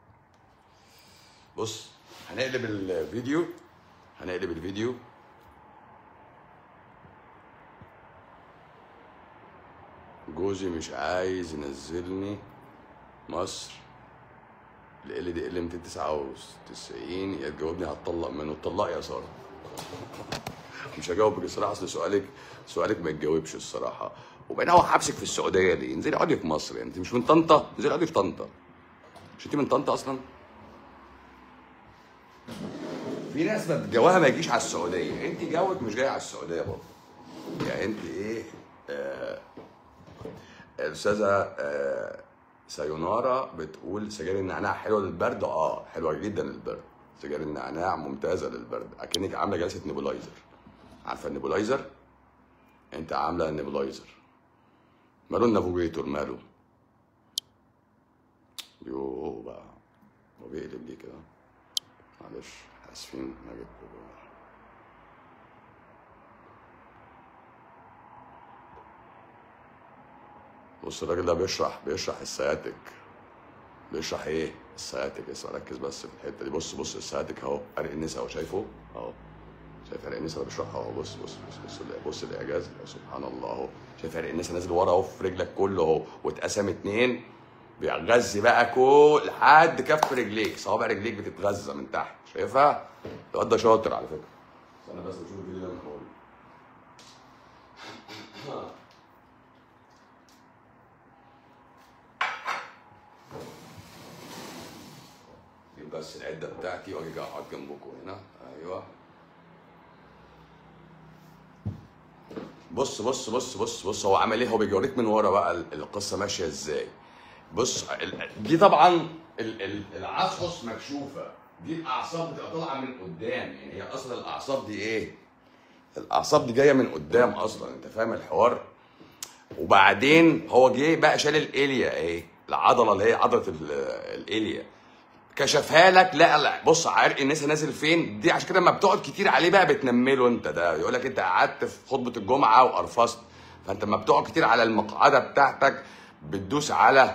بص هنقلب الفيديو هنقلب الفيديو جوزي مش عايز ينزلني مصر ال دي ال 299 يا تجاوبني هتطلق منه اتطلق يا ساره مش هجاوبك الصراحه اصل سؤالك سؤالك ما يتجاوبش الصراحه وبعدين هو حبسك في السعوديه ليه؟ انزلي اقعدي في مصر يعني انت مش من طنطا؟ انزلي اقعدي في طنطا مش انت من طنطا اصلا؟ في ناس ما جواها ما يجيش على السعوديه انت جوك مش جاي على السعوديه برضه يعني انت ايه آه الاستاذه آه سايونارا بتقول سجاير النعناع حلوه للبرد اه حلوه جدا للبرد سجاير النعناع ممتازه للبرد اكنك عامله جلسه نيبولايزر عارفه النيبولايزر انت عامله النيبولايزر ماله النافوجيتور ماله يوه بقى هو بيقلب ليه كده معلش اسفين ما جبت بص الراجل ده بيشرح بيشرح السياتيك بيشرح ايه السياتيك اسمع ركز بس في الحته دي بص بص السياتيك اهو عرق النسا اهو شايفه اهو شايف عرق النسا اللي بيشرحها اهو بص بص بص بص بص الاعجاز سبحان الله اهو شايف عرق النسا نازل ورا اهو في رجلك كله اهو واتقسم اتنين بيغذي بقى كل لحد كف رجليك صوابع رجليك بتتغذى من تحت شايفها؟ الواد ده شاطر على فكره استنى بس بشوف الفيديو ده من اول جيب بس العده بتاعتي واجي اقعد جنبكم هنا ايوه بص بص بص بص بص هو عمل ايه هو بيوريك من ورا بقى ال- القصه ماشيه ازاي بص ال- دي طبعا ال- ال- العصعص مكشوفه دي الاعصاب بتبقى طالعه من قدام يعني هي اصلا الاعصاب دي ايه الاعصاب دي جايه من قدام اصلا انت فاهم الحوار وبعدين هو جه بقى شال الاليا ايه العضله اللي هي عضله ال- الاليا كشفها لك لا لا بص عرق الناس نازل فين دي عشان كده لما بتقعد كتير عليه بقى بتنمله انت ده يقول لك انت قعدت في خطبه الجمعه وقرفصت فانت لما بتقعد كتير على المقعده بتاعتك بتدوس على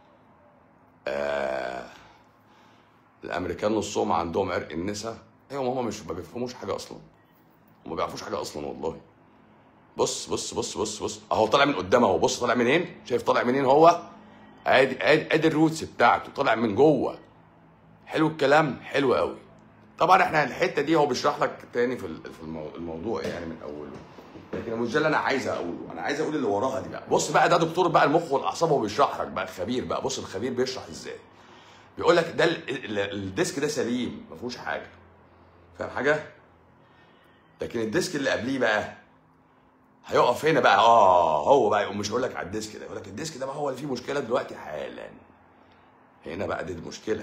آه الامريكان نصهم عندهم عرق النسا ايوه ما هم مش ما بيفهموش حاجه اصلا وما بيعرفوش حاجه اصلا والله بص بص بص بص بص اهو طالع من قدام اهو بص طالع منين شايف طالع منين هو ادي ادي ادي الروتس بتاعته طالع من جوه حلو الكلام حلو قوي طبعا احنا الحته دي هو بيشرح لك تاني في ال- في المو- الموضوع يعني من اوله لكن مش ده اللي انا عايز اقوله انا عايز اقول اللي وراها دي بقى بص بقى ده دكتور بقى المخ والاعصاب هو بيشرح لك بقى خبير بقى بص الخبير بيشرح ازاي بيقول لك ده ال- ال- الديسك ده سليم ما فيهوش حاجه فاهم حاجه لكن الديسك اللي قبليه بقى هيقف هنا بقى اه هو بقى يقوم مش هيقول لك على الديسك ده يقول لك الديسك ده بقى هو اللي فيه مشكله دلوقتي حالا هنا بقى دي المشكله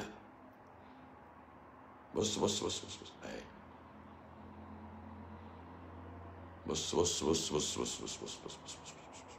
بص بص بص بص بص اهي بص بص بص بص بص بص بص بص بص بص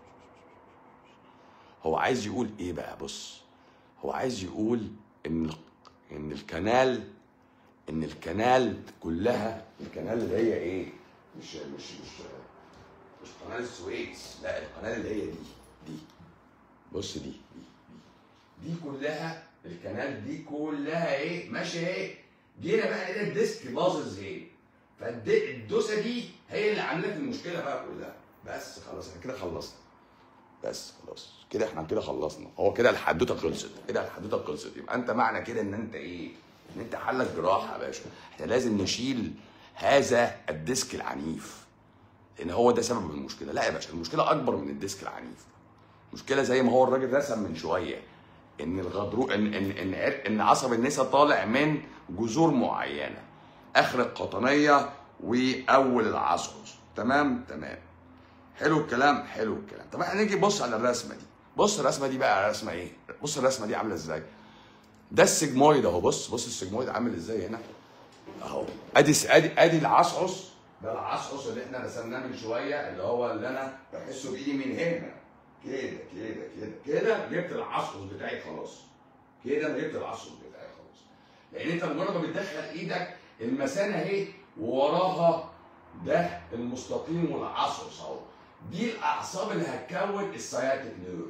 هو عايز يقول ايه بقى بص هو عايز يقول ان ال- ان الكنال ان الكنال كلها الكنال اللي هي ايه مش مش مش مش قناه السويس لا القناه اللي هي دي دي بص دي دي دي دي كلها الكنال دي كلها ايه ماشيه ايه جينا بقى لقينا الديسك باظظ ايه فالدوسه دي هي اللي عامله لك المشكله بقى كلها بس خلاص احنا كده خلصنا بس خلاص كده احنا كده خلصنا هو كده الحدوته خلصت كده الحدوته خلصت يبقى انت معنى كده ان انت ايه ان انت حلك جراحه يا باشا احنا لازم نشيل هذا الديسك العنيف لان هو ده سبب المشكله لا يا باشا المشكله اكبر من الديسك العنيف المشكله زي ما هو الراجل رسم من شويه ان الغضروف ان ان ان, إن عصب النسا طالع من جذور معينه اخر القطنيه واول العصعص تمام تمام حلو الكلام حلو الكلام طب احنا نيجي بص على الرسمه دي بص الرسمه دي بقى رسمه ايه بص الرسمه دي عامله ازاي ده السجمويد اهو بص بص السجمويد عامل ازاي هنا اهو ادي ادي ادي العصعص ده العصعص اللي احنا رسمناه من شويه اللي هو اللي انا بحسه بايدي من هنا كده كده كده كده جبت العصعص بتاعي خلاص كده انا جبت العصعص بتاعي خلاص لان انت مجرد ما بتدخل ايدك المثانه اهي ووراها ده المستقيم والعصعص اهو دي الاعصاب اللي هتكون السياتيك نيرف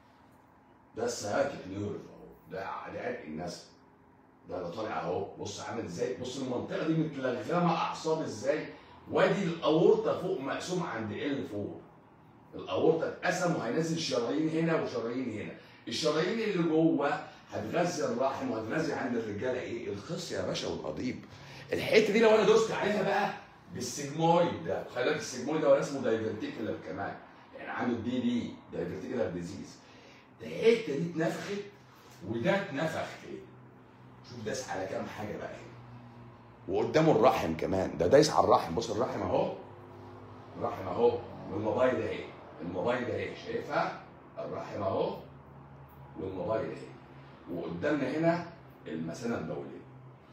ده السياتيك نيرف اهو ده ده عرق النسل ده اللي طالع اهو بص عامل ازاي بص المنطقه دي متلغمه اعصاب ازاي وادي الاورطه فوق مقسوم عند ال فوق الاورطه اتقسم وهينزل شرايين هنا وشرايين هنا الشرايين اللي جوه هتغذي الرحم وهتغذي عند الرجاله ايه الخص يا باشا والقضيب الحته دي لو انا دوست عليها بقى بالسجمويد ده خلي بالك السجمويد ده هو اسمه دايفرتيكولار كمان يعني عنده الدي دي دايفرتيكولار ديزيز الحته دي اتنفخت وده اتنفخ كده شوف داس على كام حاجه بقى هنا وقدامه الرحم كمان ده دايس على الرحم بص الرحم اهو الرحم اهو والموبايل اهي الموبايل اهي شايفها الرحم اهو والموبايل اهي وقدامنا هنا المثانه البوليه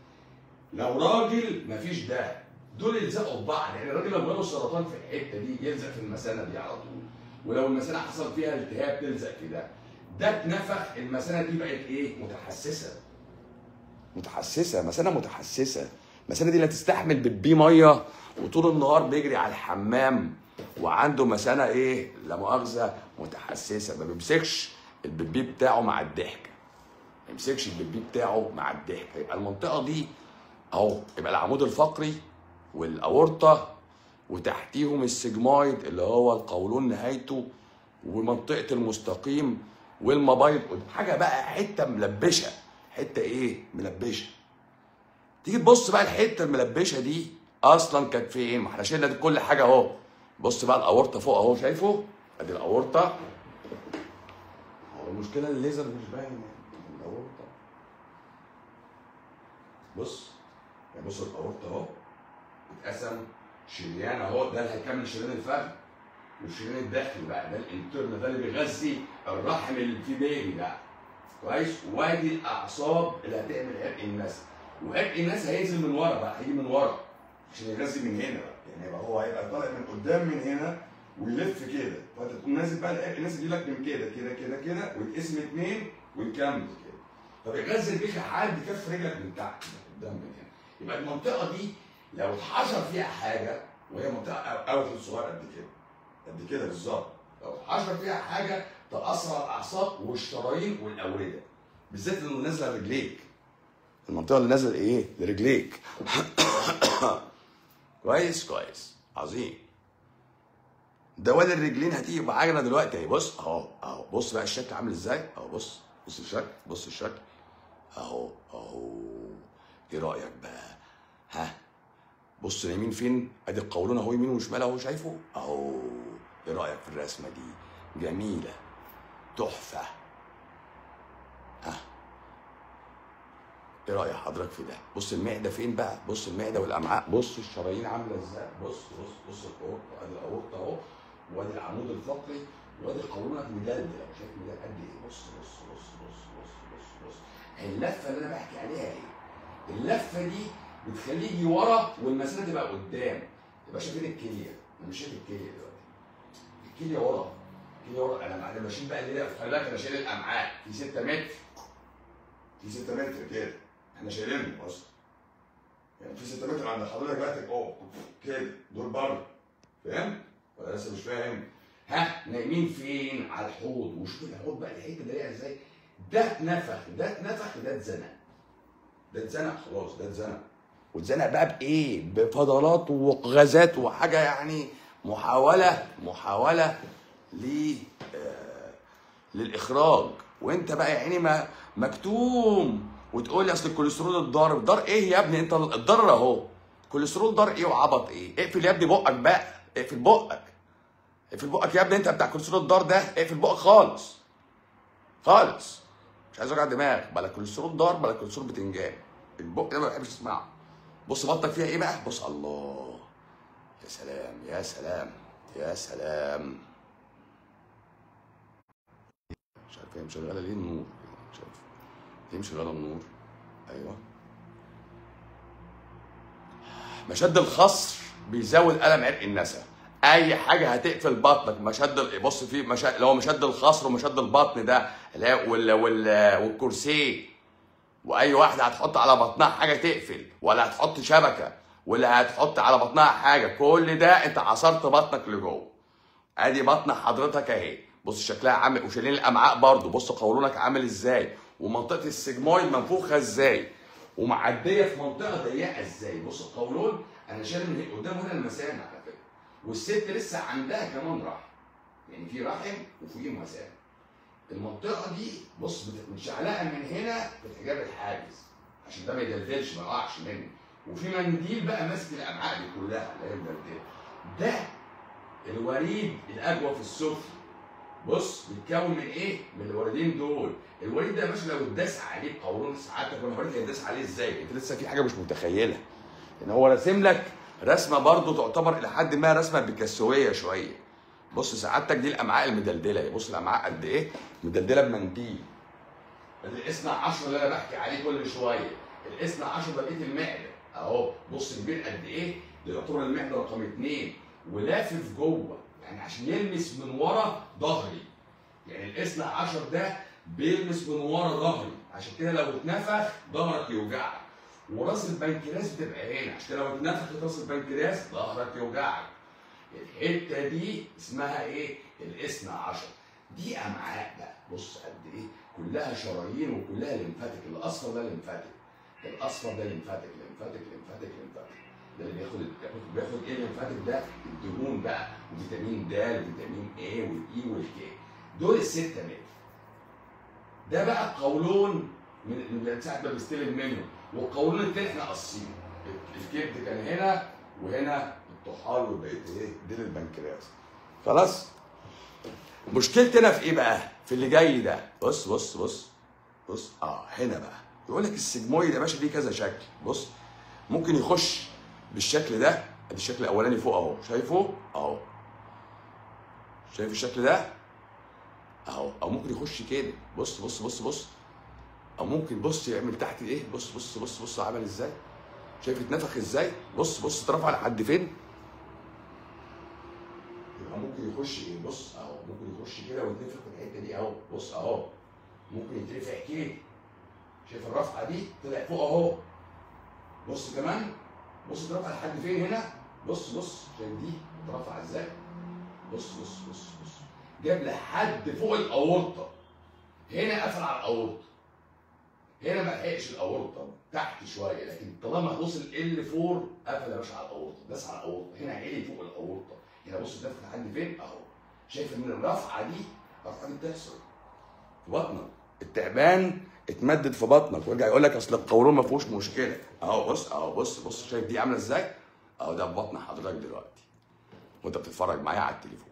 لو راجل مفيش ده دول يلزقوا في بعض يعني الراجل لو جاله سرطان في الحته دي يلزق في المثانه دي على طول ولو المثانه حصل فيها التهاب تلزق في ده ده اتنفخ المثانه دي بقت ايه متحسسه متحسسه مثانه متحسسه المثانه دي اللي تستحمل بتبي ميه وطول النهار بيجري على الحمام وعنده مثانه ايه لا مؤاخذه متحسسه ما بيمسكش البيبي بتاعه مع الضحكه ما يمسكش البيبي بتاعه مع الضحكه يبقى المنطقه دي اهو يبقى العمود الفقري والاورطه وتحتيهم السجمايد اللي هو القولون نهايته ومنطقه المستقيم والمبايض حاجه بقى حته ملبشه حته ايه ملبشه تيجي تبص بقى الحته الملبشه دي اصلا كانت فين ما احنا شلنا دي كل حاجه اهو بص بقى الاورطه فوق اهو شايفه ادي الاورطه هو المشكله الليزر مش باين الاورطه بص يعني بص الاورطه اهو اتقسم شريان اهو ده اللي هيكمل شريان الفخذ والشريان الداخلي بقى ده الانترن ده اللي بيغذي الرحم اللي فيه بيبي ده كويس وادي الاعصاب اللي هتعمل عرق النسل وعرق النسل هينزل من ورا بقى هيجي من ورا عشان يغذي من هنا بقى يعني يبقى هو هيبقى طالع من قدام من هنا ويلف كده فانت تقوم نازل بقى العرق النسل يجي لك من كده كده كده كده ويتقسم اتنين ويكمل كده فبيغذي بيك لحد كف رجلك من تحت قدام من هنا يبقى المنطقه دي لو اتحشر فيها حاجه وهي منطقه اوت صغير قد كده قد كده بالظبط لو اتحشر فيها حاجه تاثر على الاعصاب والشرايين والاورده بالذات اللي نازله رجليك المنطقه اللي نازله ايه لرجليك كويس كويس عظيم دوال الرجلين هتيجي معانا دلوقتي اهي بص اهو اهو بص بقى الشكل عامل ازاي اهو بص بص الشكل بص الشكل اهو اهو ايه رايك بقى ها بص اليمين فين ادي القولون اهو يمين وشمال اهو شايفه اهو ايه رايك في الرسمه دي جميله تحفه ها ايه راي حضرتك في ده بص المعده فين بقى بص المعده والامعاء بص الشرايين عامله ازاي بص بص بص الاورطه ادي الاورطه اهو وادي العمود الفقري وادي قولونك مدلدل اهو شايف مدلدل قد ايه بص بص بص بص بص بص بص اللفه اللي انا بحكي عليها ايه اللفه دي بتخليه يجي ورا والمثانه تبقى قدام يبقى شايفين الكليه انا مش شايف الكليه دلوقتي الكليه ورا الكليه ورا انا انا بشيل بقى اللي خلي بالك انا شايل الامعاء في 6 متر في 6 متر كده احنا شايلينهم اصلا يعني في 6 متر عند حضرتك دلوقتي اه كده دول بره فاهم؟ ولا لسه مش فاهم؟ ها نايمين فين؟ على الحوض وشوف الحوض بقى الحته ضيقه ازاي؟ ده اتنفخ ده اتنفخ ده اتزنق ده اتزنق خلاص ده اتزنق واتزنق بقى بايه؟ بفضلات وغازات وحاجه يعني محاوله محاوله ل آه للاخراج وانت بقى يا عيني ما مكتوم وتقول لي اصل الكوليسترول الضار ضار ايه يا ابني انت الضر اهو كوليسترول ضار ايه وعبط ايه اقفل يا ابني بقك بقى اقفل بقك اقفل بقك يا ابني انت بتاع كوليسترول الضار ده اقفل بقك خالص خالص مش عايز اوجع دماغ بلا كوليسترول ضار بلا كوليسترول بتنجان البق ده ما بحبش اسمعه بص بطك فيها ايه بقى بص الله يا سلام يا سلام يا سلام مش عارف هي مشغله ليه النور مش عارف ليه مشغله النور ايوه مشد الخصر بيزود الم عرق النسا اي حاجه هتقفل بطنك مشد ال- بص في مشد اللي هو مشد الخصر ومشد البطن ده اللي هي وال... وال... والكرسي واي واحده هتحط على بطنها حاجه تقفل ولا هتحط شبكه ولا هتحط على بطنها حاجه كل ده انت عصرت بطنك لجوه ادي بطن حضرتك اهي بص شكلها عامل وشايلين الامعاء برضو بص قولونك عامل ازاي ومنطقه السجمويد منفوخه ازاي ومعديه في منطقه ضيقه ازاي بص القولون انا شايل من هنا- قدام هنا المثانه على فكره والست لسه عندها كمان رحم يعني في رحم وفي مثانه المنطقه دي بص بت- متشعلقه من هنا في الحجاب الحاجز عشان ده ما يدلدلش ما يقعش مني وفي منديل بقى ماسك الامعاء دي كلها اللي هي مدلدله ده الوريد الاجوف السفلي بص بيتكون من ايه؟ من الوردين دول، الوريد ده يا باشا لو اتداس عليه قولون ساعتك وانا هوريك هيتداس عليه ازاي، انت لسه في حاجه مش متخيلها. ان هو راسم لك رسمه برضو تعتبر الى حد ما رسمه بيكاسويه شويه. بص سعادتك دي الامعاء المدلدله، بص الامعاء قد ايه؟ مدلدله بمنديل. الاثنى عشر اللي انا بحكي عليه كل شويه، الاثنى عشر ده بقيه المعده، اهو بص كبير قد ايه؟ ده يعتبر المعده رقم اثنين ولافف جوه يعني عشان يلمس من ورا ظهري يعني الاثنى عشر ده بيلمس من ورا ظهري عشان كده لو اتنفخ ظهرك يوجعك وراس البنكرياس بتبقى هنا عشان كده لو اتنفخت راس البنكرياس ظهرك يوجعك الحته دي اسمها ايه؟ الاثنى عشر دي امعاء بقى بص قد ايه كلها شرايين وكلها ليمفاتيك الاصفر ده ليمفاتيك الاصفر ده ليمفاتيك ليمفاتيك ليمفاتيك ليمفاتيك ده اللي بياخد بياخد بياخد ايه الليمفاتيك ده الدهون بقى وفيتامين د وفيتامين اي والاي والكي دول الستة متر ده بقى قولون من من ساعة ما بيستلم منه والقولون التاني احنا قاصينه الكبد كان هنا وهنا الطحال وبقيت ايه ديل البنكرياس خلاص مشكلتي انا في ايه بقى في اللي جاي ده بص بص بص بص اه هنا بقى يقول لك السجمويد يا باشا ليه كذا شكل بص ممكن يخش بالشكل ده ادي الشكل الاولاني فوق اهو شايفه اهو شايف الشكل ده اهو او ممكن يخش كده بص بص بص بص او ممكن بص يعمل تحت ايه بص بص بص بص عمل ازاي شايف اتنفخ ازاي بص بص اترفع لحد فين يبقى ممكن يخش ايه بص اهو ممكن يخش كده ويتنفخ في الحته دي اهو بص اهو ممكن يترفع كده شايف الرفعه دي طلع فوق اهو بص كمان بص اترفع لحد فين هنا بص بص شايف دي اترفع ازاي بص بص بص بص جاب لحد فوق الاورطه هنا قفل على الاورطه هنا ما لحقش الاورطه تحت شويه لكن طالما وصل ال 4 قفل يا باشا على الاورطه داس على الاورطه هنا عالي فوق الاورطه هنا بص الدفع لحد فين اهو شايف ان الرفعه دي الرفعه دي بتحصل في بطنك التعبان اتمدد في بطنك ويرجع يقول لك اصل القولون ما فيهوش مشكله اهو بص اهو بص بص شايف دي عامله ازاي اهو ده في بطن حضرتك دلوقتي وانت بتتفرج معايا على التليفون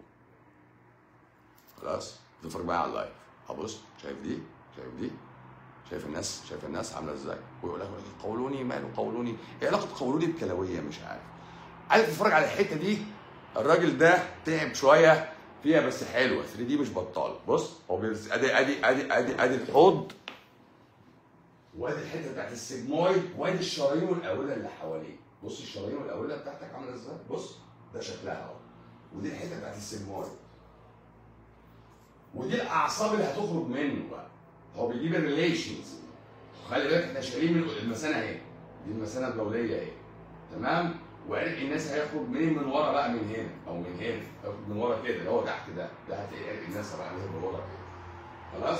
خلاص بتتفرج معايا على اللايف اهو بص شايف دي شايف دي شايف الناس شايف الناس عامله ازاي ويقول لك قولوني ماله قولوني ايه علاقه قولوني بكلويه مش عارف عايز تتفرج على الحته دي الراجل ده تعب شويه فيها بس حلوه 3 دي مش بطال بص هو بيرس- ادي ادي ادي ادي ادي الحوض وادي الحته بتاعت السجمويد وادي الشرايين الاولى اللي حواليه بص الشرايين الاولى بتاعتك عامله ازاي بص ده شكلها اهو ودي الحته بتاعت السجمويد ودي الاعصاب اللي هتخرج منه بقى هو بيجيب الريليشنز خلي بالك احنا شايلين من المثانه اهي دي المثانه البوليه اهي تمام وعرق الناس هيخرج منين من ورا بقى من هنا او من هنا هيخرج من ورا كده اللي هو تحت ده ده هتلاقي عرق الناس بقى نازل من ورا كده خلاص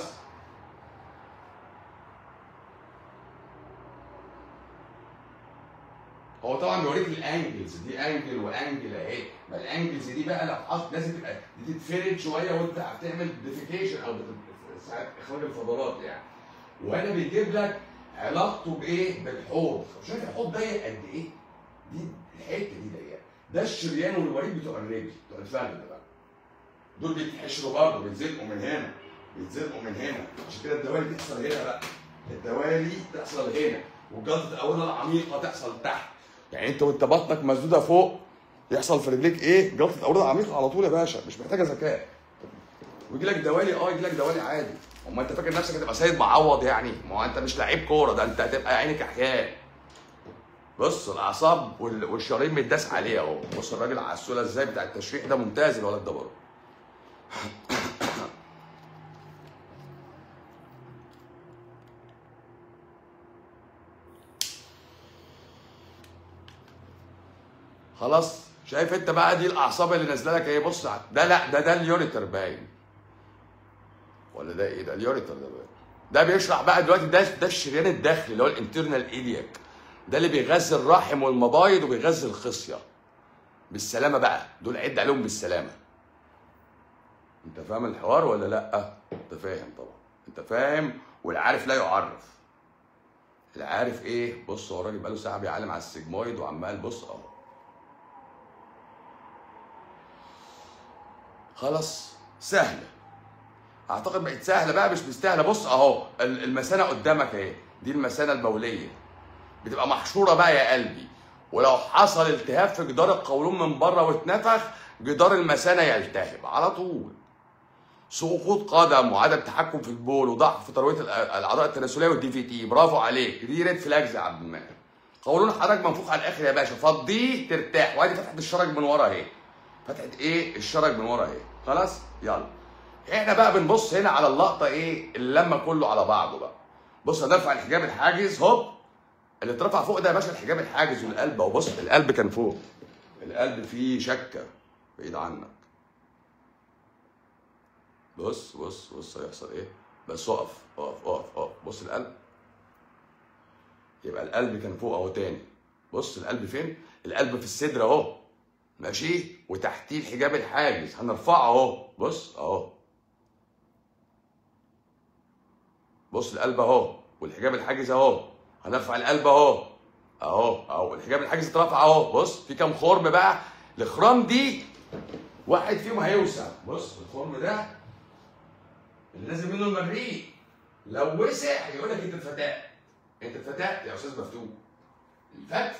هو طبعا بيوريك الانجلز دي انجل وانجل اهي ما الانجلز دي بقى لو حط لازم تبقى دي تتفرد شويه وانت هتعمل ديفيكيشن او بت- ساعات اخراج الفضلات يعني وهنا بيجيب لك علاقته بايه؟ بالحوض شايف الحوض ضيق قد ايه؟ دي الحته دي ضيقه ده الشريان والوريد بتوع الرجل بتوع الفخذ بقى دول بيتحشروا برضه بيتزنقوا من هنا بيتزنقوا من هنا عشان كده الدوالي تحصل هنا بقى الدوالي تحصل هنا والجلطه الاولى العميقه تحصل تحت يعني انت وانت بطنك مسدوده فوق يحصل في رجليك ايه؟ جلطه اورده عميقه على طول يا باشا مش محتاجه ذكاء ويجي لك دوالي اه يجي لك دوالي عادي امال انت فاكر نفسك هتبقى سيد معوض يعني ما هو انت مش لعيب كوره ده انت هتبقى عينك احياء بص الاعصاب وال- والشرايين متداس عليه اهو بص الراجل عسوله ازاي بتاع التشريح ده ممتاز الولد ده برضه خلاص شايف انت بقى دي الاعصاب اللي نازله لك اهي بص ده لا ده ده اليوريتر باين ولا ده ايه ده اليوريتر ده باين ده بيشرح بقى دلوقتي ده ده الشريان الداخلي اللي هو الانترنال ايلياك ده اللي بيغذي الرحم والمبايض وبيغذي الخصيه بالسلامه بقى دول عد عليهم بالسلامه انت فاهم الحوار ولا لا انت فاهم طبعا انت فاهم والعارف لا يعرف العارف ايه بص هو الراجل بقاله ساعه بيعلم على السجمويد وعمال بص اهو خلاص سهله اعتقد بقت سهله بقى مش مستاهله بص اهو ال- المثانه قدامك اهي دي المثانه البوليه بتبقى محشوره بقى يا قلبي ولو حصل التهاب في جدار القولون من بره واتنفخ جدار المثانه يلتهب على طول سقوط قدم وعدم تحكم في البول وضعف في ترويه الأ- الاعضاء التناسليه والدي في تي برافو عليك دي ريد فلاجز يا عبد المنعم قولون حضرتك منفوخ على الاخر يا باشا فضيه ترتاح وادي فتحه الشرج من ورا اهي فتحه ايه الشرج من ورا اهي خلاص يلا احنا بقى بنبص هنا على اللقطه ايه اللمه كله على بعضه بقى بص هنرفع الحجاب الحاجز هوب اللي اترفع فوق ده يا باشا الحجاب الحاجز والقلب اهو بص القلب كان فوق القلب فيه شكه بعيد عنك بص بص بص هيحصل ايه بس اقف اقف اقف اقف بص القلب يبقى القلب كان فوق اهو تاني بص القلب فين القلب في الصدر اهو ماشي وتحتيه الحجاب الحاجز هنرفعه اهو بص اهو بص القلب اهو والحجاب الحاجز اهو هنرفع القلب اهو اهو اهو الحجاب الحاجز اترفع اهو بص في كام خرم بقى الخرام دي واحد فيهم هيوسع بص الخرم ده اللي نازل منه المريء لو وسع يقول لك انت اتفتقت انت اتفتقت يا استاذ مفتوح الفتح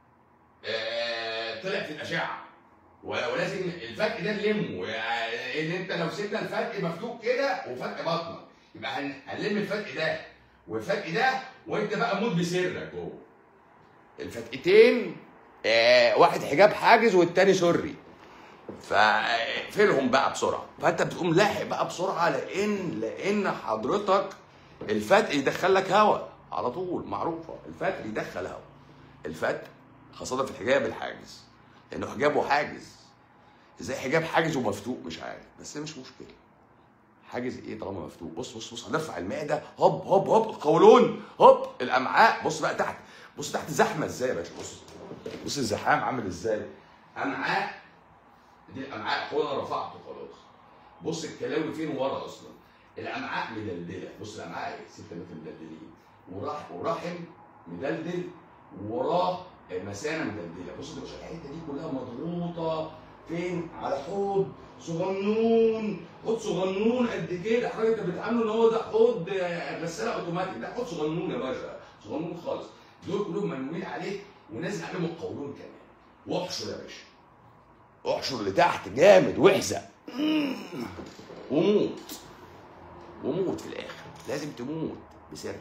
آه، طلع في الاشعه و- ولازم الفتق ده نلمه يعني ان انت لو سيبنا الفتق مفتوح كده وفتق بطنك يبقى هن- هنلم الفتق ده والفتق ده وانت بقى موت بسرك جوه الفتقتين آه واحد حجاب حاجز والتاني سري فاقفلهم بقى بسرعه فانت بتقوم لاحق بقى بسرعه لان لان حضرتك الفتق يدخل لك هواء على طول معروفه الفتح يدخل هوا الفتح خاصه في الحجاب الحاجز لانه حجابه حاجز ازاي حجاب حاجز ومفتوح مش عارف بس مش مشكله حاجز ايه طالما مفتوح بص بص بص هنرفع المعده هوب هوب هوب القولون هوب الامعاء بص بقى تحت بص تحت زحمه ازاي يا باشا بص بص الزحام عامل ازاي امعاء دي الامعاء هو انا رفعته خلاص بص الكلاوي فين ورا اصلا الامعاء مدلدله بص الامعاء ايه 6 متر مدلدلين وراح ورحم مدلدل وراه مثانه مدلدله بص يا باشا الحته دي كلها مضغوطه فين على حوض صغنون حوض صغنون قد كده حضرتك انت بتعامله ان هو ده حوض آه، غساله اوتوماتيك ده حوض صغنون يا باشا صغنون خالص دول كلهم منوين عليه ونازل عليهم القولون كمان واحشر يا باشا احشر لتحت جامد واحزق وموت وموت في الاخر لازم تموت بسرك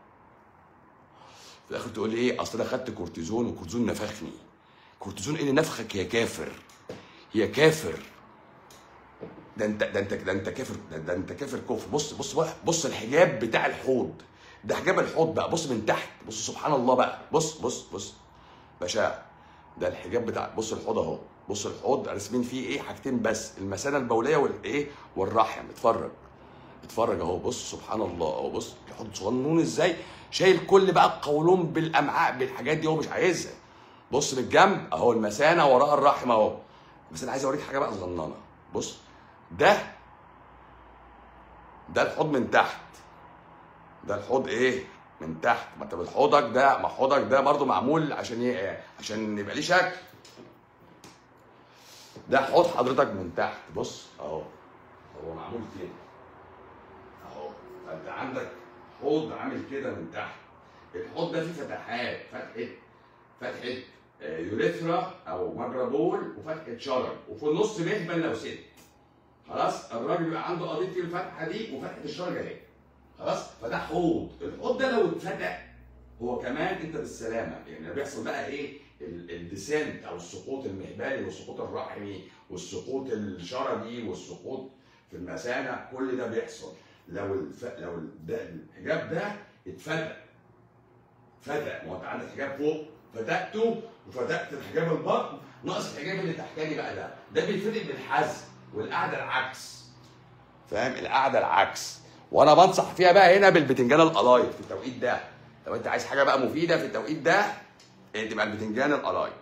في الاخر تقول لي ايه اصل انا خدت كورتيزون والكورتيزون نفخني كورتيزون ايه اللي نفخك يا كافر يا كافر ده انت ده انت ده انت كافر ده, ده انت كافر كفر بص بص بقى بص الحجاب بتاع الحوض ده حجاب الحوض بقى بص من تحت بص سبحان الله بقى بص بص بص باشا ده الحجاب بتاع بص الحوض اهو بص الحوض راسمين فيه ايه حاجتين بس المثانه البوليه والايه والرحم اتفرج اتفرج اهو بص سبحان الله اهو بص الحوض صغنون ازاي شايل كل بقى القولون بالامعاء بالحاجات دي هو مش عايزها بص من الجنب اهو المثانه وراها الرحم اهو بس انا عايز اوريك حاجه بقى صغننه بص ده ده الحوض من تحت ده الحوض ايه من تحت ما انت بالحوضك ده ما حوضك ده برضو معمول عشان ي... عشان يبقى ليه شكل ده حوض حضرتك من تحت بص اهو هو معمول كده اهو فانت عندك حوض عامل كده من تحت الحوض ده فيه فتحات فتحه فتحه آه، يوريثرا او مجرى بول وفتحه شرج وفي النص مهبل لو ست خلاص الراجل بيبقى عنده قضيه الفتحه دي وفتحه الشرج اهي خلاص فده حوض الحوض ده لو اتفتح هو كمان انت بالسلامه يعني بيحصل بقى ايه ال- الديسنت او السقوط المهبلي والسقوط الرحمي والسقوط الشرجي والسقوط في المثانه كل ده بيحصل لو الف... لو ال- ده الحجاب ده اتفتح فتح ما هو انت عندك حجاب فوق فتحته وفتحت الحجاب البطن ناقص الحجاب اللي تحتاني بقى ده ده بيتفرق بالحزم والقعده العكس فاهم القعده العكس وانا بنصح فيها بقى هنا بالبتنجان القلايط في التوقيت ده لو انت عايز حاجه بقى مفيده في التوقيت ده إيه، تبقى البتنجان القلايط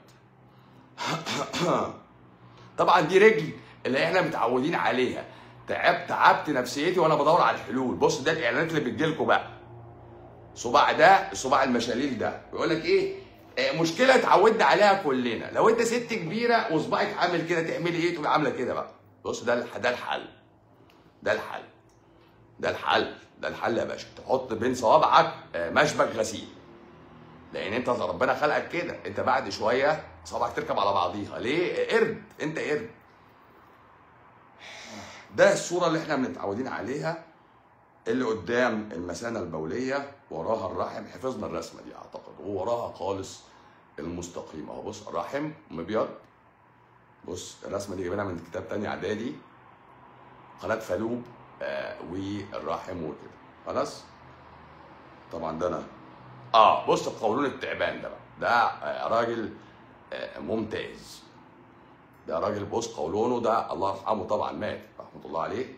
طبعا دي رجل اللي احنا متعودين عليها تعبت تعبت نفسيتي وانا بدور على الحلول بص ده الاعلانات اللي بتجيلكوا بقى صباع ده صباع المشاليل ده بيقول لك ايه آه، مشكله اتعودنا عليها كلنا لو انت ست كبيره وصباعك عامل كده تعملي ايه تبقى عامله كده بقى بص ده الح- ده الحل ده الحل ده الحل ده الحل يا باشا تحط بين صوابعك آه، مشبك غسيل لان انت ربنا خلقك كده انت بعد شويه صوابعك تركب على بعضيها ليه قرد انت قرد ده الصوره اللي احنا متعودين عليها اللي قدام المثانه البوليه وراها الرحم حفظنا الرسمه دي اعتقد ووراها خالص المستقيم اهو بص الرحم مبيض بص الرسمه دي جايبينها من كتاب تاني اعدادي قناه فالوب آه والرحم وكده خلاص طبعا ده انا اه بص قولون التعبان ده بقى ده آه راجل آه ممتاز ده راجل بص قولونه ده الله يرحمه طبعا مات رحمه الله عليه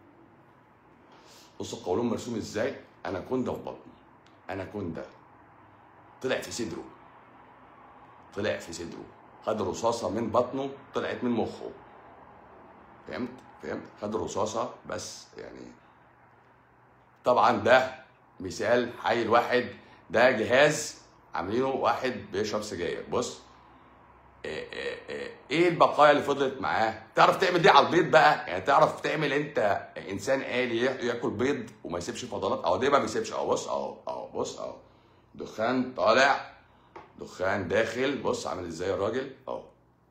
بص القولون مرسوم ازاي اناكوندا في بطنه اناكوندا طلع في صدره طلع في صدره خد رصاصه من بطنه طلعت من مخه فهمت فهمت خد رصاصه بس يعني طبعا ده مثال حي الواحد ده جهاز عاملينه واحد بيشرب سجاير بص إيه, إيه, إيه, ايه البقايا اللي فضلت معاه تعرف تعمل دي على البيض بقى يعني تعرف تعمل انت انسان آلي يا- ياكل بيض وما يسيبش فضلات اهو ده ما بيسيبش اهو بص اهو اهو بص اهو دخان طالع دخان داخل بص عامل ازاي الراجل اهو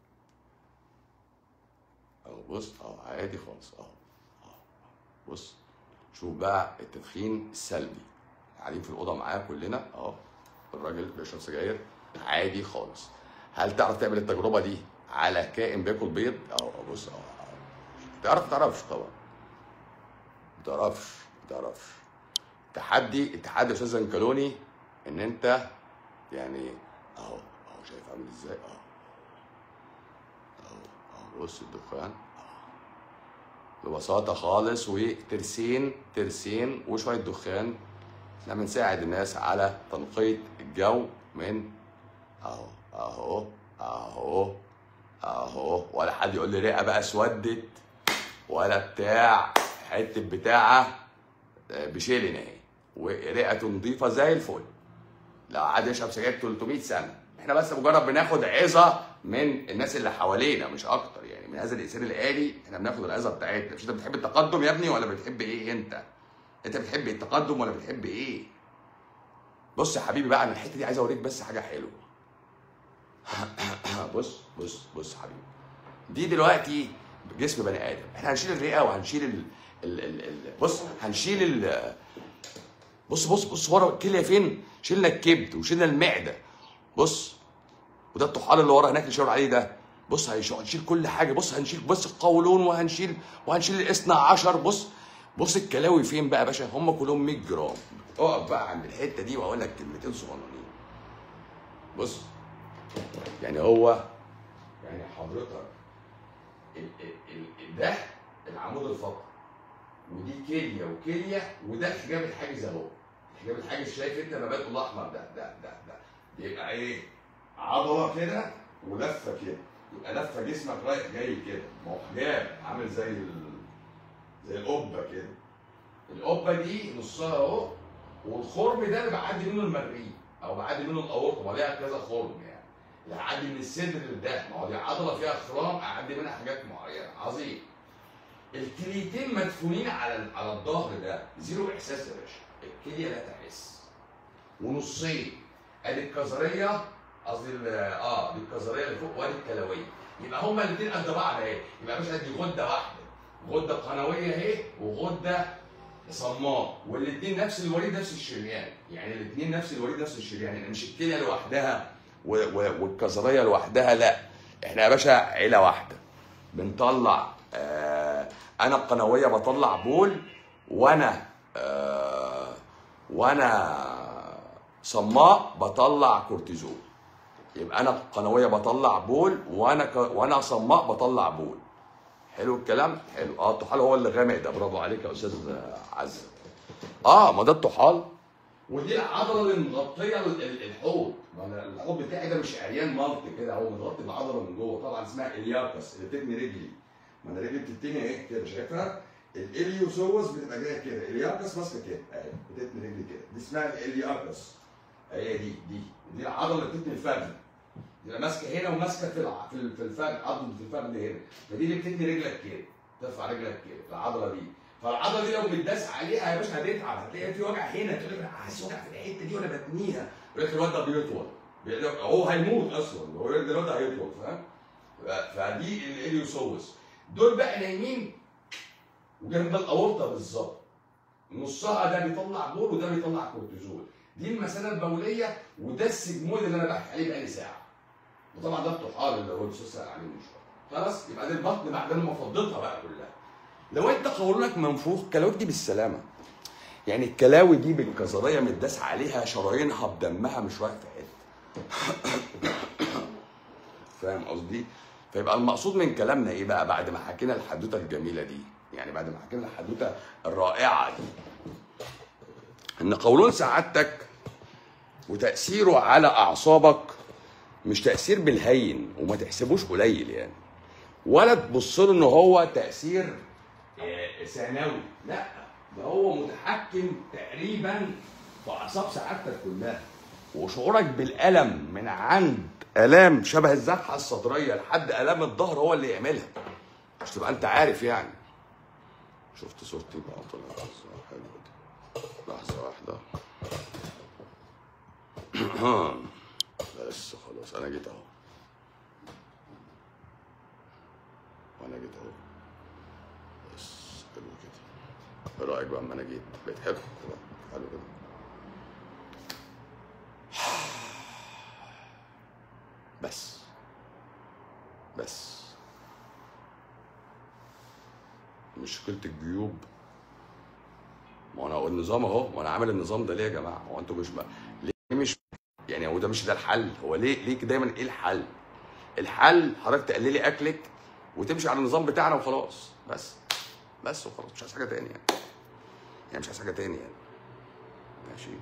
اهو بص اهو عادي خالص اهو اهو بص شوف بقى التدخين السلبي قاعدين في الاوضه معاه كلنا اهو الراجل بيشرب سجاير عادي خالص هل تعرف تعمل التجربه دي على كائن بياكل بيض اهو أهو بص اهو أهو. تعرف ما تعرفش طبعا ما تعرفش ما تعرفش تحدي اتحاد الاستاذ زنكلوني ان انت يعني اهو اهو شايف عامل ازاي اهو اهو اهو بص الدخان ببساطة خالص وترسين ترسين وشوية دخان احنا بنساعد الناس على تنقية الجو من اهو اهو اهو اهو ولا حد يقول لي رئة بقى اسودت ولا بتاع حتة بتاعة آه، بشيلن اهي ورئته نظيفة زي الفل لو قعد يشرب سجاير 300 سنة احنا بس مجرد بناخد عظة من الناس اللي حوالينا مش اكتر يعني من هذا الانسان الآلي احنا بناخد العظة بتاعتنا مش انت بتحب التقدم يا ابني ولا بتحب ايه انت انت بتحب التقدم ولا بتحب ايه بص يا حبيبي بقى انا الحته دي عايز اوريك بس حاجه حلوه بص بص بص يا حبيبي دي دلوقتي جسم بني ادم احنا هنشيل الرئه وهنشيل ال... ال... ال... ال... بص هنشيل ال... بص بص بص ورا الكليه فين شلنا الكبد وشلنا المعده بص وده الطحال اللي ورا هناك اللي شاور عليه ده بص هيش- هنشيل كل حاجه بص هنشيل بص القولون وهنشيل وهنشيل الاثنى عشر بص بص الكلاوي فين بقى يا باشا هم كلهم 100 جرام اقف بقى عند الحته دي واقول لك كلمتين صغننين بص يعني هو يعني حضرتك ال ال ال ده العمود الفقري ودي كليه وكليه وده الحجاب الحاجز اهو الحجاب الحاجز شايف انت النبات الاحمر ده ده ده ده بيبقى ايه عضله كده ولفه كده يبقى لفه جسمك رايح جاي كده ما هو حجاب عامل زي ال... زي القبه كده القبه دي نصها اهو والخرم ده اللي بعدي منه المريء او بعدي منه الاورطه ما ليها كذا خرم يعني اللي هعدي من الصدر لده ما هو دي عضله فيها خرام اعدي منها حاجات معينه عظيم الكليتين مدفونين على ال- على الظهر ده زيرو احساس يا باشا الكليه لا تحس ونصين ادي الكظريه قصدي ال- اه دي الكظريه اللي فوق وادي الكلويه يبقى هما الاثنين قد بعض اهي يبقى يا باشا دي غده واحده غده قنويه اهي وغده صماء والاثنين نفس الوريد نفس الشريان يعني الاثنين نفس الوريد نفس الشريان يعني مش الكليه لوحدها و- و- والكظريه لوحدها لا احنا يا باشا عيله واحده بنطلع آه انا القنويه بطلع بول وانا آه وانا صماء بطلع كورتيزول يبقى انا قنويه بطلع بول وانا ك... وانا صماء بطلع بول حلو الكلام حلو اه الطحال هو اللي غامق ده برافو عليك يا استاذ عزه اه ما ده الطحال ودي العضله اللي مغطيه ال- ال- الحوض ما أنا الحوض بتاعي ده مش عريان ملط كده هو متغطي بعضله من جوه طبعا اسمها الياكس اللي بتبني رجلي ما انا رجلي بتتني ايه كده شايفها الاليوسوس بتبقى جايه كده الياكس ماسكه كده اهي بتتني رجلي كده دي اسمها الالياكس هي دي دي دي العضله اللي بتتني الفخذ دي ماسكه هنا وماسكه في الع... في ال- في الفخذ عضله الفخذ هنا فدي اللي بتتني رجلك كده ترفع رجلك كده العضله دي فالعضله دي لو متداس عليها يا باشا هتتعب هتلاقي في وجع هنا تقول لك انا حاسس وجع في الحته دي وانا بتنيها يقول لك الواد ده بيطول بيقول لك هو هيموت اصلا هو يقول لك الواد ده هيطول فاهم ف- فدي الاليوسوس دول بقى نايمين وجنب الاورطه بالظبط نصها ده بيطلع بول وده بيطلع كورتيزول دي المثانه البوليه وده السجمود اللي انا بحكي عليه بقالي ساعه وطبعا ده الطحال اللي هو الاستاذ سال عليه من شويه خلاص يبقى دي البطن بعد ما فضيتها بقى كلها لو انت قولونك منفوخ كلاويك دي بالسلامه يعني الكلاوي دي بالكظريه متداس عليها شرايينها بدمها مش رايح في حته فاهم قصدي؟ فيبقى المقصود من كلامنا ايه بقى بعد ما حكينا الحدوته الجميله دي يعني بعد ما حكينا الحدوته الرائعه دي ان قولون سعادتك وتاثيره على اعصابك مش تاثير بالهين وما تحسبوش قليل يعني ولا تبص له ان هو تاثير آه، ثانوي لا ده هو متحكم تقريبا في اعصاب سعادتك كلها وشعورك بالالم من عند الام شبه الذبحه الصدريه لحد الام الظهر هو اللي يعملها مش تبقى انت عارف يعني شفت صورتي بقى طلعت ازاي حلوه دي لحظه واحده بس خلاص انا جيت اهو وانا جيت اهو بس حلو كده ايه رايك بقى اما انا جيت بقيت حلو حلو كده بس بس مشكلة الجيوب ما انا النظام اهو ما انا عامل النظام ده ليه يا جماعه هو انتوا مش بقى ليه مش يعني هو ده مش ده الحل هو ليه ليه دايما ايه الحل الحل حضرتك تقللي اكلك وتمشي على النظام بتاعنا وخلاص بس بس وخلاص مش عايز حاجه تاني يعني يعني مش عايز حاجه تاني يعني ماشي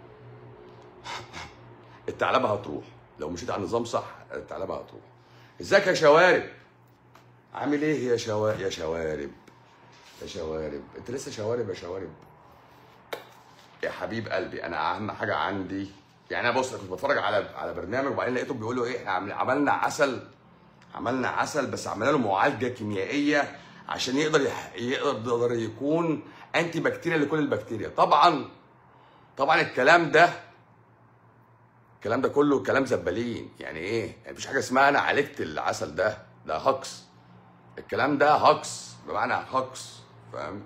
الثعلبه هتروح لو مشيت على النظام صح الثعلبه هتروح ازيك يا شوارب عامل ايه يا شوا يا شوارب يا شوارب انت لسه شوارب يا شوارب يا حبيب قلبي انا اهم حاجه عندي يعني انا بص أنا كنت بتفرج على على برنامج وبعدين لقيته بيقولوا ايه احنا عمل- عملنا عسل عملنا عسل بس عملنا له معالجه كيميائيه عشان يقدر يح... يقدر يكون انتي بكتيريا لكل البكتيريا طبعا طبعا الكلام ده الكلام ده كله كلام زبالين يعني ايه يعني مفيش حاجه اسمها انا عالجت العسل ده ده هكس الكلام ده هكس بمعنى هكس فاهم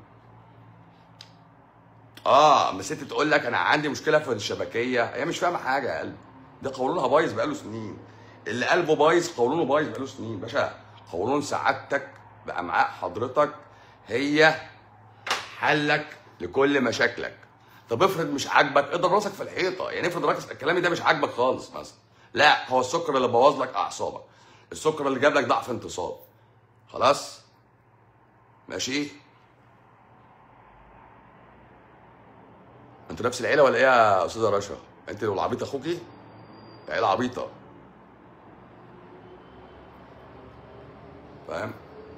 اه اما ست تقول لك انا عندي مشكله في الشبكيه هي مش فاهمه حاجه يا قلبي ده قولونها بايظ بقاله سنين اللي قلبه بايظ قولونه بايظ بقاله سنين باشا قولون سعادتك بامعاء حضرتك هي حلك لكل مشاكلك طب افرض مش عاجبك اضرب راسك في الحيطه يعني افرض راسك كلامي ده مش عاجبك خالص مثلا لا هو السكر اللي بوظ لك اعصابك السكر اللي جاب لك ضعف انتصاب خلاص ماشي انتوا نفس العيله ولا ايه يا استاذه رشا انت والعبيط اخوكي عيله عبيطه فاهم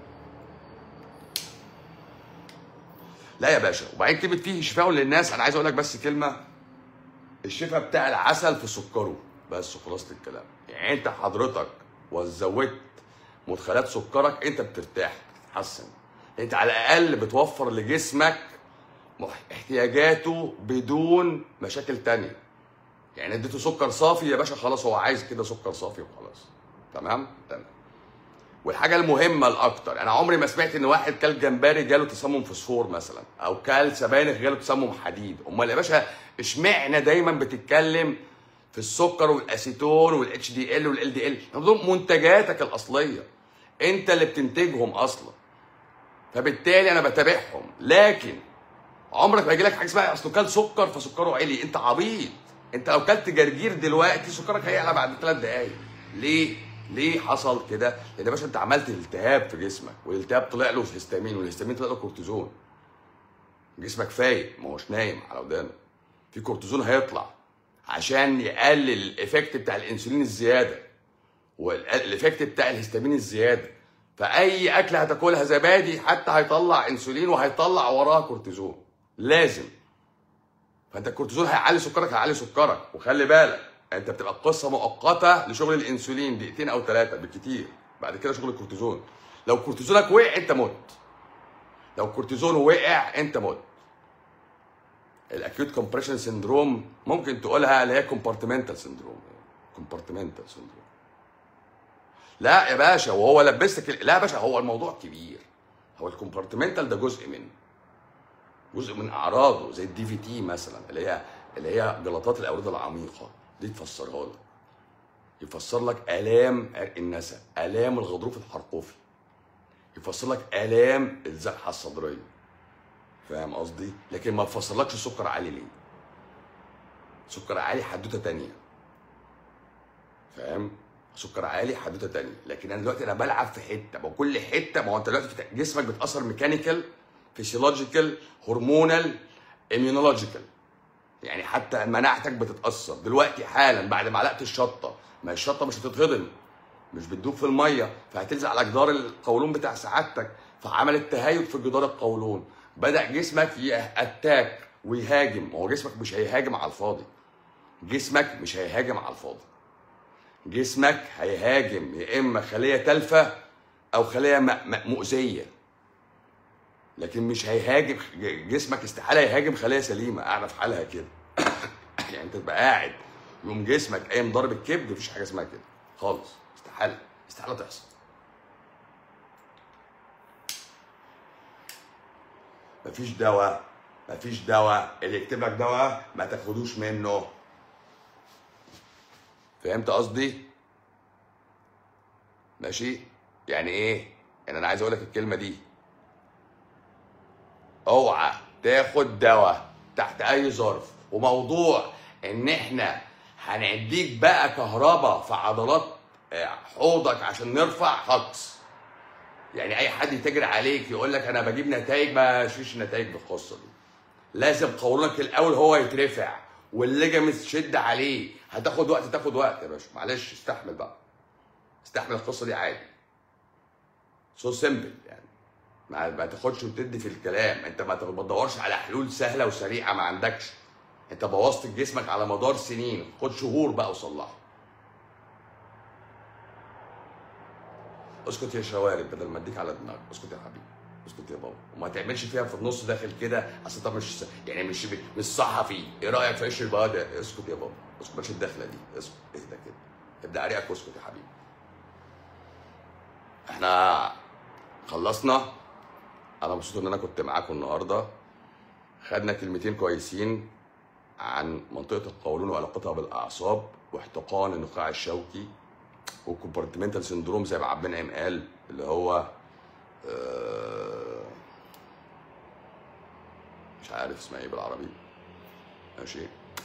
لا يا باشا وبعدين كلمه فيه شفاء للناس انا عايز اقول لك بس كلمه الشفاء بتاع العسل في سكره بس خلاصه الكلام يعني انت حضرتك وزودت مدخلات سكرك انت بترتاح بتتحسن انت على الاقل بتوفر لجسمك مح- احتياجاته بدون مشاكل تانية يعني اديته سكر صافي يا باشا خلاص هو عايز كده سكر صافي وخلاص تمام تمام والحاجه المهمه الاكتر انا عمري ما سمعت ان واحد كل جمبري جاله تسمم فوسفور مثلا او كل سبانخ جاله تسمم حديد امال يا باشا اشمعنى دايما بتتكلم في السكر والاسيتون والاتش دي ال والال دي ال دول منتجاتك الاصليه انت اللي بتنتجهم اصلا فبالتالي انا بتابعهم لكن عمرك ما يجي لك حاجه اسمها اصله كل سكر فسكره عالي انت عبيط انت لو كلت جرجير دلوقتي سكرك هيعلى بعد ثلاث دقايق ليه ليه حصل كده لان يا باشا انت عملت التهاب في جسمك والالتهاب طلع له هيستامين والهيستامين طلع له كورتيزون جسمك فايق ما هوش نايم على ودانه في كورتيزون هيطلع عشان يقلل الايفكت بتاع الانسولين الزياده والايفكت بتاع الهيستامين الزياده فاي اكله هتاكلها زبادي حتى هيطلع انسولين وهيطلع وراها كورتيزون لازم فانت الكورتيزون هيعلي سكرك هيعلي سكرك وخلي بالك انت بتبقى قصه مؤقته لشغل الانسولين دقيقتين او ثلاثه بالكتير بعد كده شغل الكورتيزون لو كورتيزونك وقع انت مت لو كورتيزون وقع انت مت الاكيوت كومبريشن سندروم ممكن تقولها اللي هي كومبارتمنتال سندروم كومبارتمنتال سندروم لا يا باشا وهو لبسك ال- لا يا باشا هو الموضوع كبير هو الكومبارتمنتال ده جزء منه جزء من اعراضه زي الدي في تي مثلا اللي هي اللي هي جلطات الاورده العميقه دي تفسرها لك يفسر لك الام عرق النسا الام الغضروف الحرقوفي يفسر لك الام الزقحه الصدريه فاهم قصدي لكن ما يفسرلكش السكر عالي ليه سكر عالي حدوته تانية فاهم سكر عالي حدوته تانية لكن انا دلوقتي انا بلعب في حته ما هو كل حته ما هو انت دلوقتي في جسمك بيتاثر ميكانيكال فيسيولوجيكال هرمونال اميونولوجيكال يعني حتى مناعتك بتتاثر دلوقتي حالا بعد معلقه الشطه ما الشطه مش هتتهضم مش بتدوب في الميه فهتلزق على جدار القولون بتاع سعادتك فعملت تهيج في جدار القولون بدا جسمك ياتاك ويهاجم هو جسمك مش هيهاجم على الفاضي جسمك مش هيهاجم على الفاضي جسمك هيهاجم يا اما خليه تالفه او خليه م- م- مؤذيه لكن مش هيهاجم جسمك استحاله يهاجم خليه سليمه قاعده في حالها كده يعني انت تبقى قاعد يقوم جسمك قايم ضارب الكبد مفيش حاجه اسمها كده خالص استحاله استحاله تحصل مفيش دواء مفيش دواء اللي يكتب لك دواء ما تاخدوش منه فهمت قصدي ماشي يعني ايه يعني انا عايز اقول لك الكلمه دي اوعى تاخد دواء تحت اي ظرف وموضوع ان احنا هنديك بقى كهرباء في عضلات آه، حوضك عشان نرفع هكس يعني اي حد يتاجر عليك يقول لك انا بجيب نتائج ما فيش نتائج بالقصه دي لازم قولونك الاول هو يترفع والليجامنت تشد عليه هتاخد وقت تاخد وقت يا باشا معلش استحمل بقى استحمل القصه دي عادي سو سيمبل يعني ما, ما تاخدش وتدي في الكلام انت ما ما تدورش على حلول سهله وسريعه ما عندكش انت بوظت جسمك على مدار سنين خد شهور بقى وصلحه اسكت يا شوارب بدل ما اديك على دماغك اسكت يا حبيبي اسكت يا بابا وما تعملش فيها في النص داخل كده اصل طب مش يعني مش مش صحفي ايه رايك في قشر البقاء ده اسكت يا بابا اسكت بلاش الدخله دي اسكت اهدى كده ابدا عليك واسكت يا حبيبي احنا خلصنا انا مبسوط ان انا كنت معاكم النهارده خدنا كلمتين كويسين عن منطقه القولون وعلاقتها بالاعصاب واحتقان النخاع الشوكي والكومبارتمنتال سندروم زي ما عبد المنعم قال اللي هو آه، مش عارف اسمها ايه بالعربي ماشي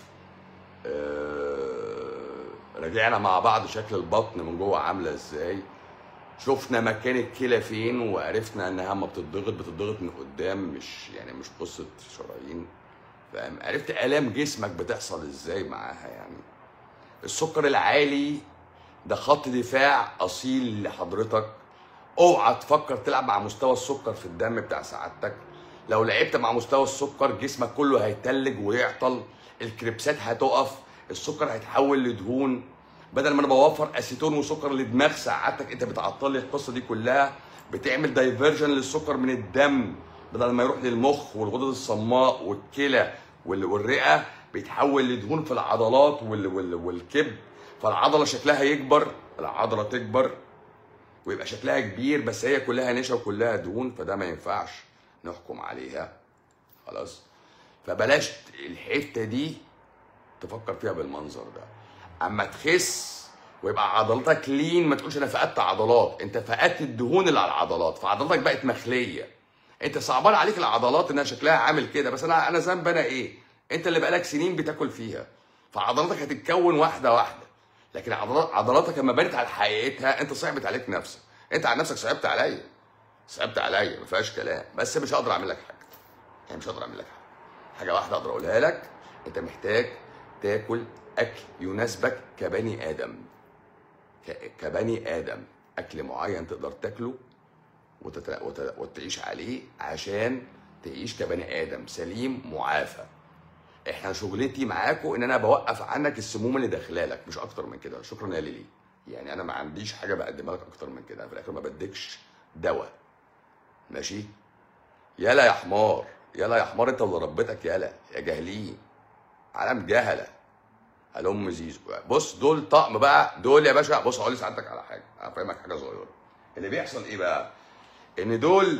آه، راجعنا مع بعض شكل البطن من جوه عامله ازاي شفنا مكان الكلى فين وعرفنا انها ما بتضغط بتضغط من قدام مش يعني مش قصه شرايين فاهم عرفت الام جسمك بتحصل ازاي معاها يعني السكر العالي ده خط دفاع اصيل لحضرتك اوعى تفكر تلعب مع مستوى السكر في الدم بتاع سعادتك لو لعبت مع مستوى السكر جسمك كله هيتلج ويعطل الكريبسات هتقف السكر هيتحول لدهون بدل ما انا بوفر اسيتون وسكر لدماغ سعادتك انت بتعطل لي القصه دي كلها بتعمل دايفرجن للسكر من الدم بدل ما يروح للمخ والغدد الصماء والكلى وال- والرئه بيتحول لدهون في العضلات وال- وال- والكبد فالعضله شكلها يكبر العضله تكبر ويبقى شكلها كبير بس هي كلها نشا وكلها دهون فده ما ينفعش نحكم عليها خلاص فبلاش الحته دي تفكر فيها بالمنظر ده اما تخس ويبقى عضلاتك لين ما تقولش انا فقدت عضلات انت فقدت الدهون اللي على العضلات فعضلاتك بقت مخليه انت صعبان عليك العضلات انها شكلها عامل كده بس انا انا ذنب انا ايه انت اللي بقالك سنين بتاكل فيها فعضلاتك هتتكون واحده واحده لكن عضلات عضلاتك لما بانت على حقيقتها انت صعبت عليك نفسك انت على نفسك صعبت عليا صعبت عليا ما فيهاش كلام بس مش هقدر اعمل لك حاجه يعني مش هقدر اعمل لك حاجه حاجه واحده اقدر اقولها لك انت محتاج تاكل اكل يناسبك كبني ادم ك- كبني ادم اكل معين تقدر تاكله وتت... وت... وتعيش عليه عشان تعيش كبني ادم سليم معافى احنا شغلتي معاكم ان انا بوقف عنك السموم اللي داخله لك مش اكتر من كده شكرا يا ليلي يعني انا ما عنديش حاجه بقدمها لك اكتر من كده في الاخر ما بديكش دواء ماشي يلا يا حمار يلا يا حمار انت اللي ربيتك يلا يا جاهلين عالم جهله هلم زيزو بص دول طقم بقى دول يا باشا بص هقول لسعادتك على حاجه هفهمك حاجه صغيره اللي بيحصل ايه بقى ان دول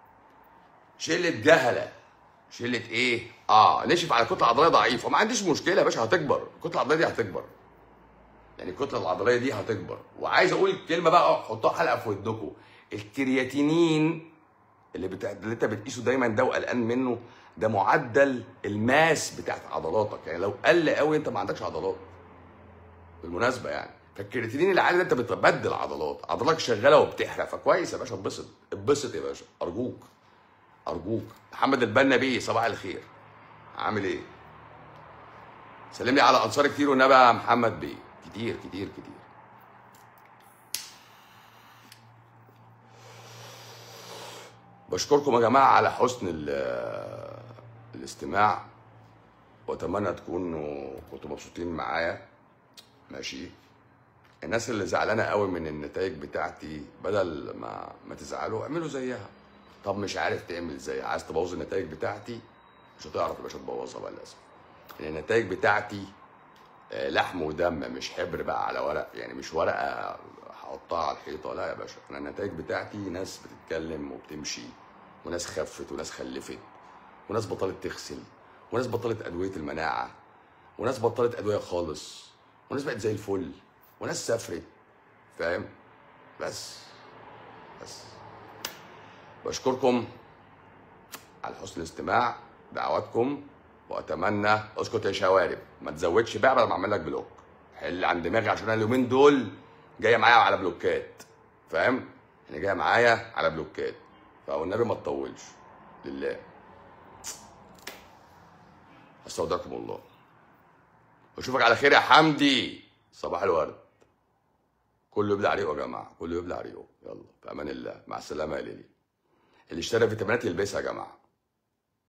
شله جهله شله ايه اه نشف على كتله عضليه ضعيفه ما عنديش مشكله يا باشا هتكبر الكتله العضليه دي هتكبر يعني الكتله العضليه دي هتكبر وعايز اقول كلمه بقى حطها حلقه في ودكم الكرياتينين اللي, بتا... اللي انت بتقيسه دايما ده وقلقان منه ده معدل الماس بتاعت عضلاتك يعني لو قل قوي انت ما عندكش عضلات بالمناسبه يعني فالكرياتينين العالي ده انت بتبدل عضلات عضلاتك شغاله وبتحرق فكويس يا باشا اتبسط اتبسط يا باشا ارجوك ارجوك محمد البنا بيه صباح الخير عامل ايه سلم لي على انصار كتير والنبي يا محمد بيه كتير كتير كتير بشكركم يا جماعه على حسن ال- الاستماع واتمنى تكونوا كنتوا مبسوطين معايا ماشي الناس اللي زعلانه قوي من النتائج بتاعتي بدل ما ما تزعلوا اعملوا زيها طب مش عارف تعمل زيها عايز تبوظ النتائج بتاعتي مش هتعرف يا باشا تبوظها بقى للاسف لان النتائج بتاعتي آه، لحم ودم مش حبر بقى على ورق يعني مش ورقه هحطها على الحيطه لا يا باشا انا النتائج بتاعتي ناس بتتكلم وبتمشي وناس خفت وناس خلفت وناس بطلت تغسل وناس بطلت ادويه المناعه وناس بطلت ادويه خالص وناس بقت زي الفل وناس سافرت فاهم بس بس بشكركم على حسن الاستماع دعواتكم واتمنى اسكت يا شوارب ما تزودش بقى بدل ما اعمل لك بلوك حل عن دماغي عشان انا اليومين دول جايه معايا على بلوكات فاهم يعني جايه معايا على بلوكات فالنبي ما تطولش لله استودعكم الله واشوفك على خير يا حمدي صباح الورد كله يبلع ريقه يا جماعه كله يبلع ريقه يلا في امان الله مع السلامه يا ليلي اللي اشترى فيتامينات يلبسها يا جماعه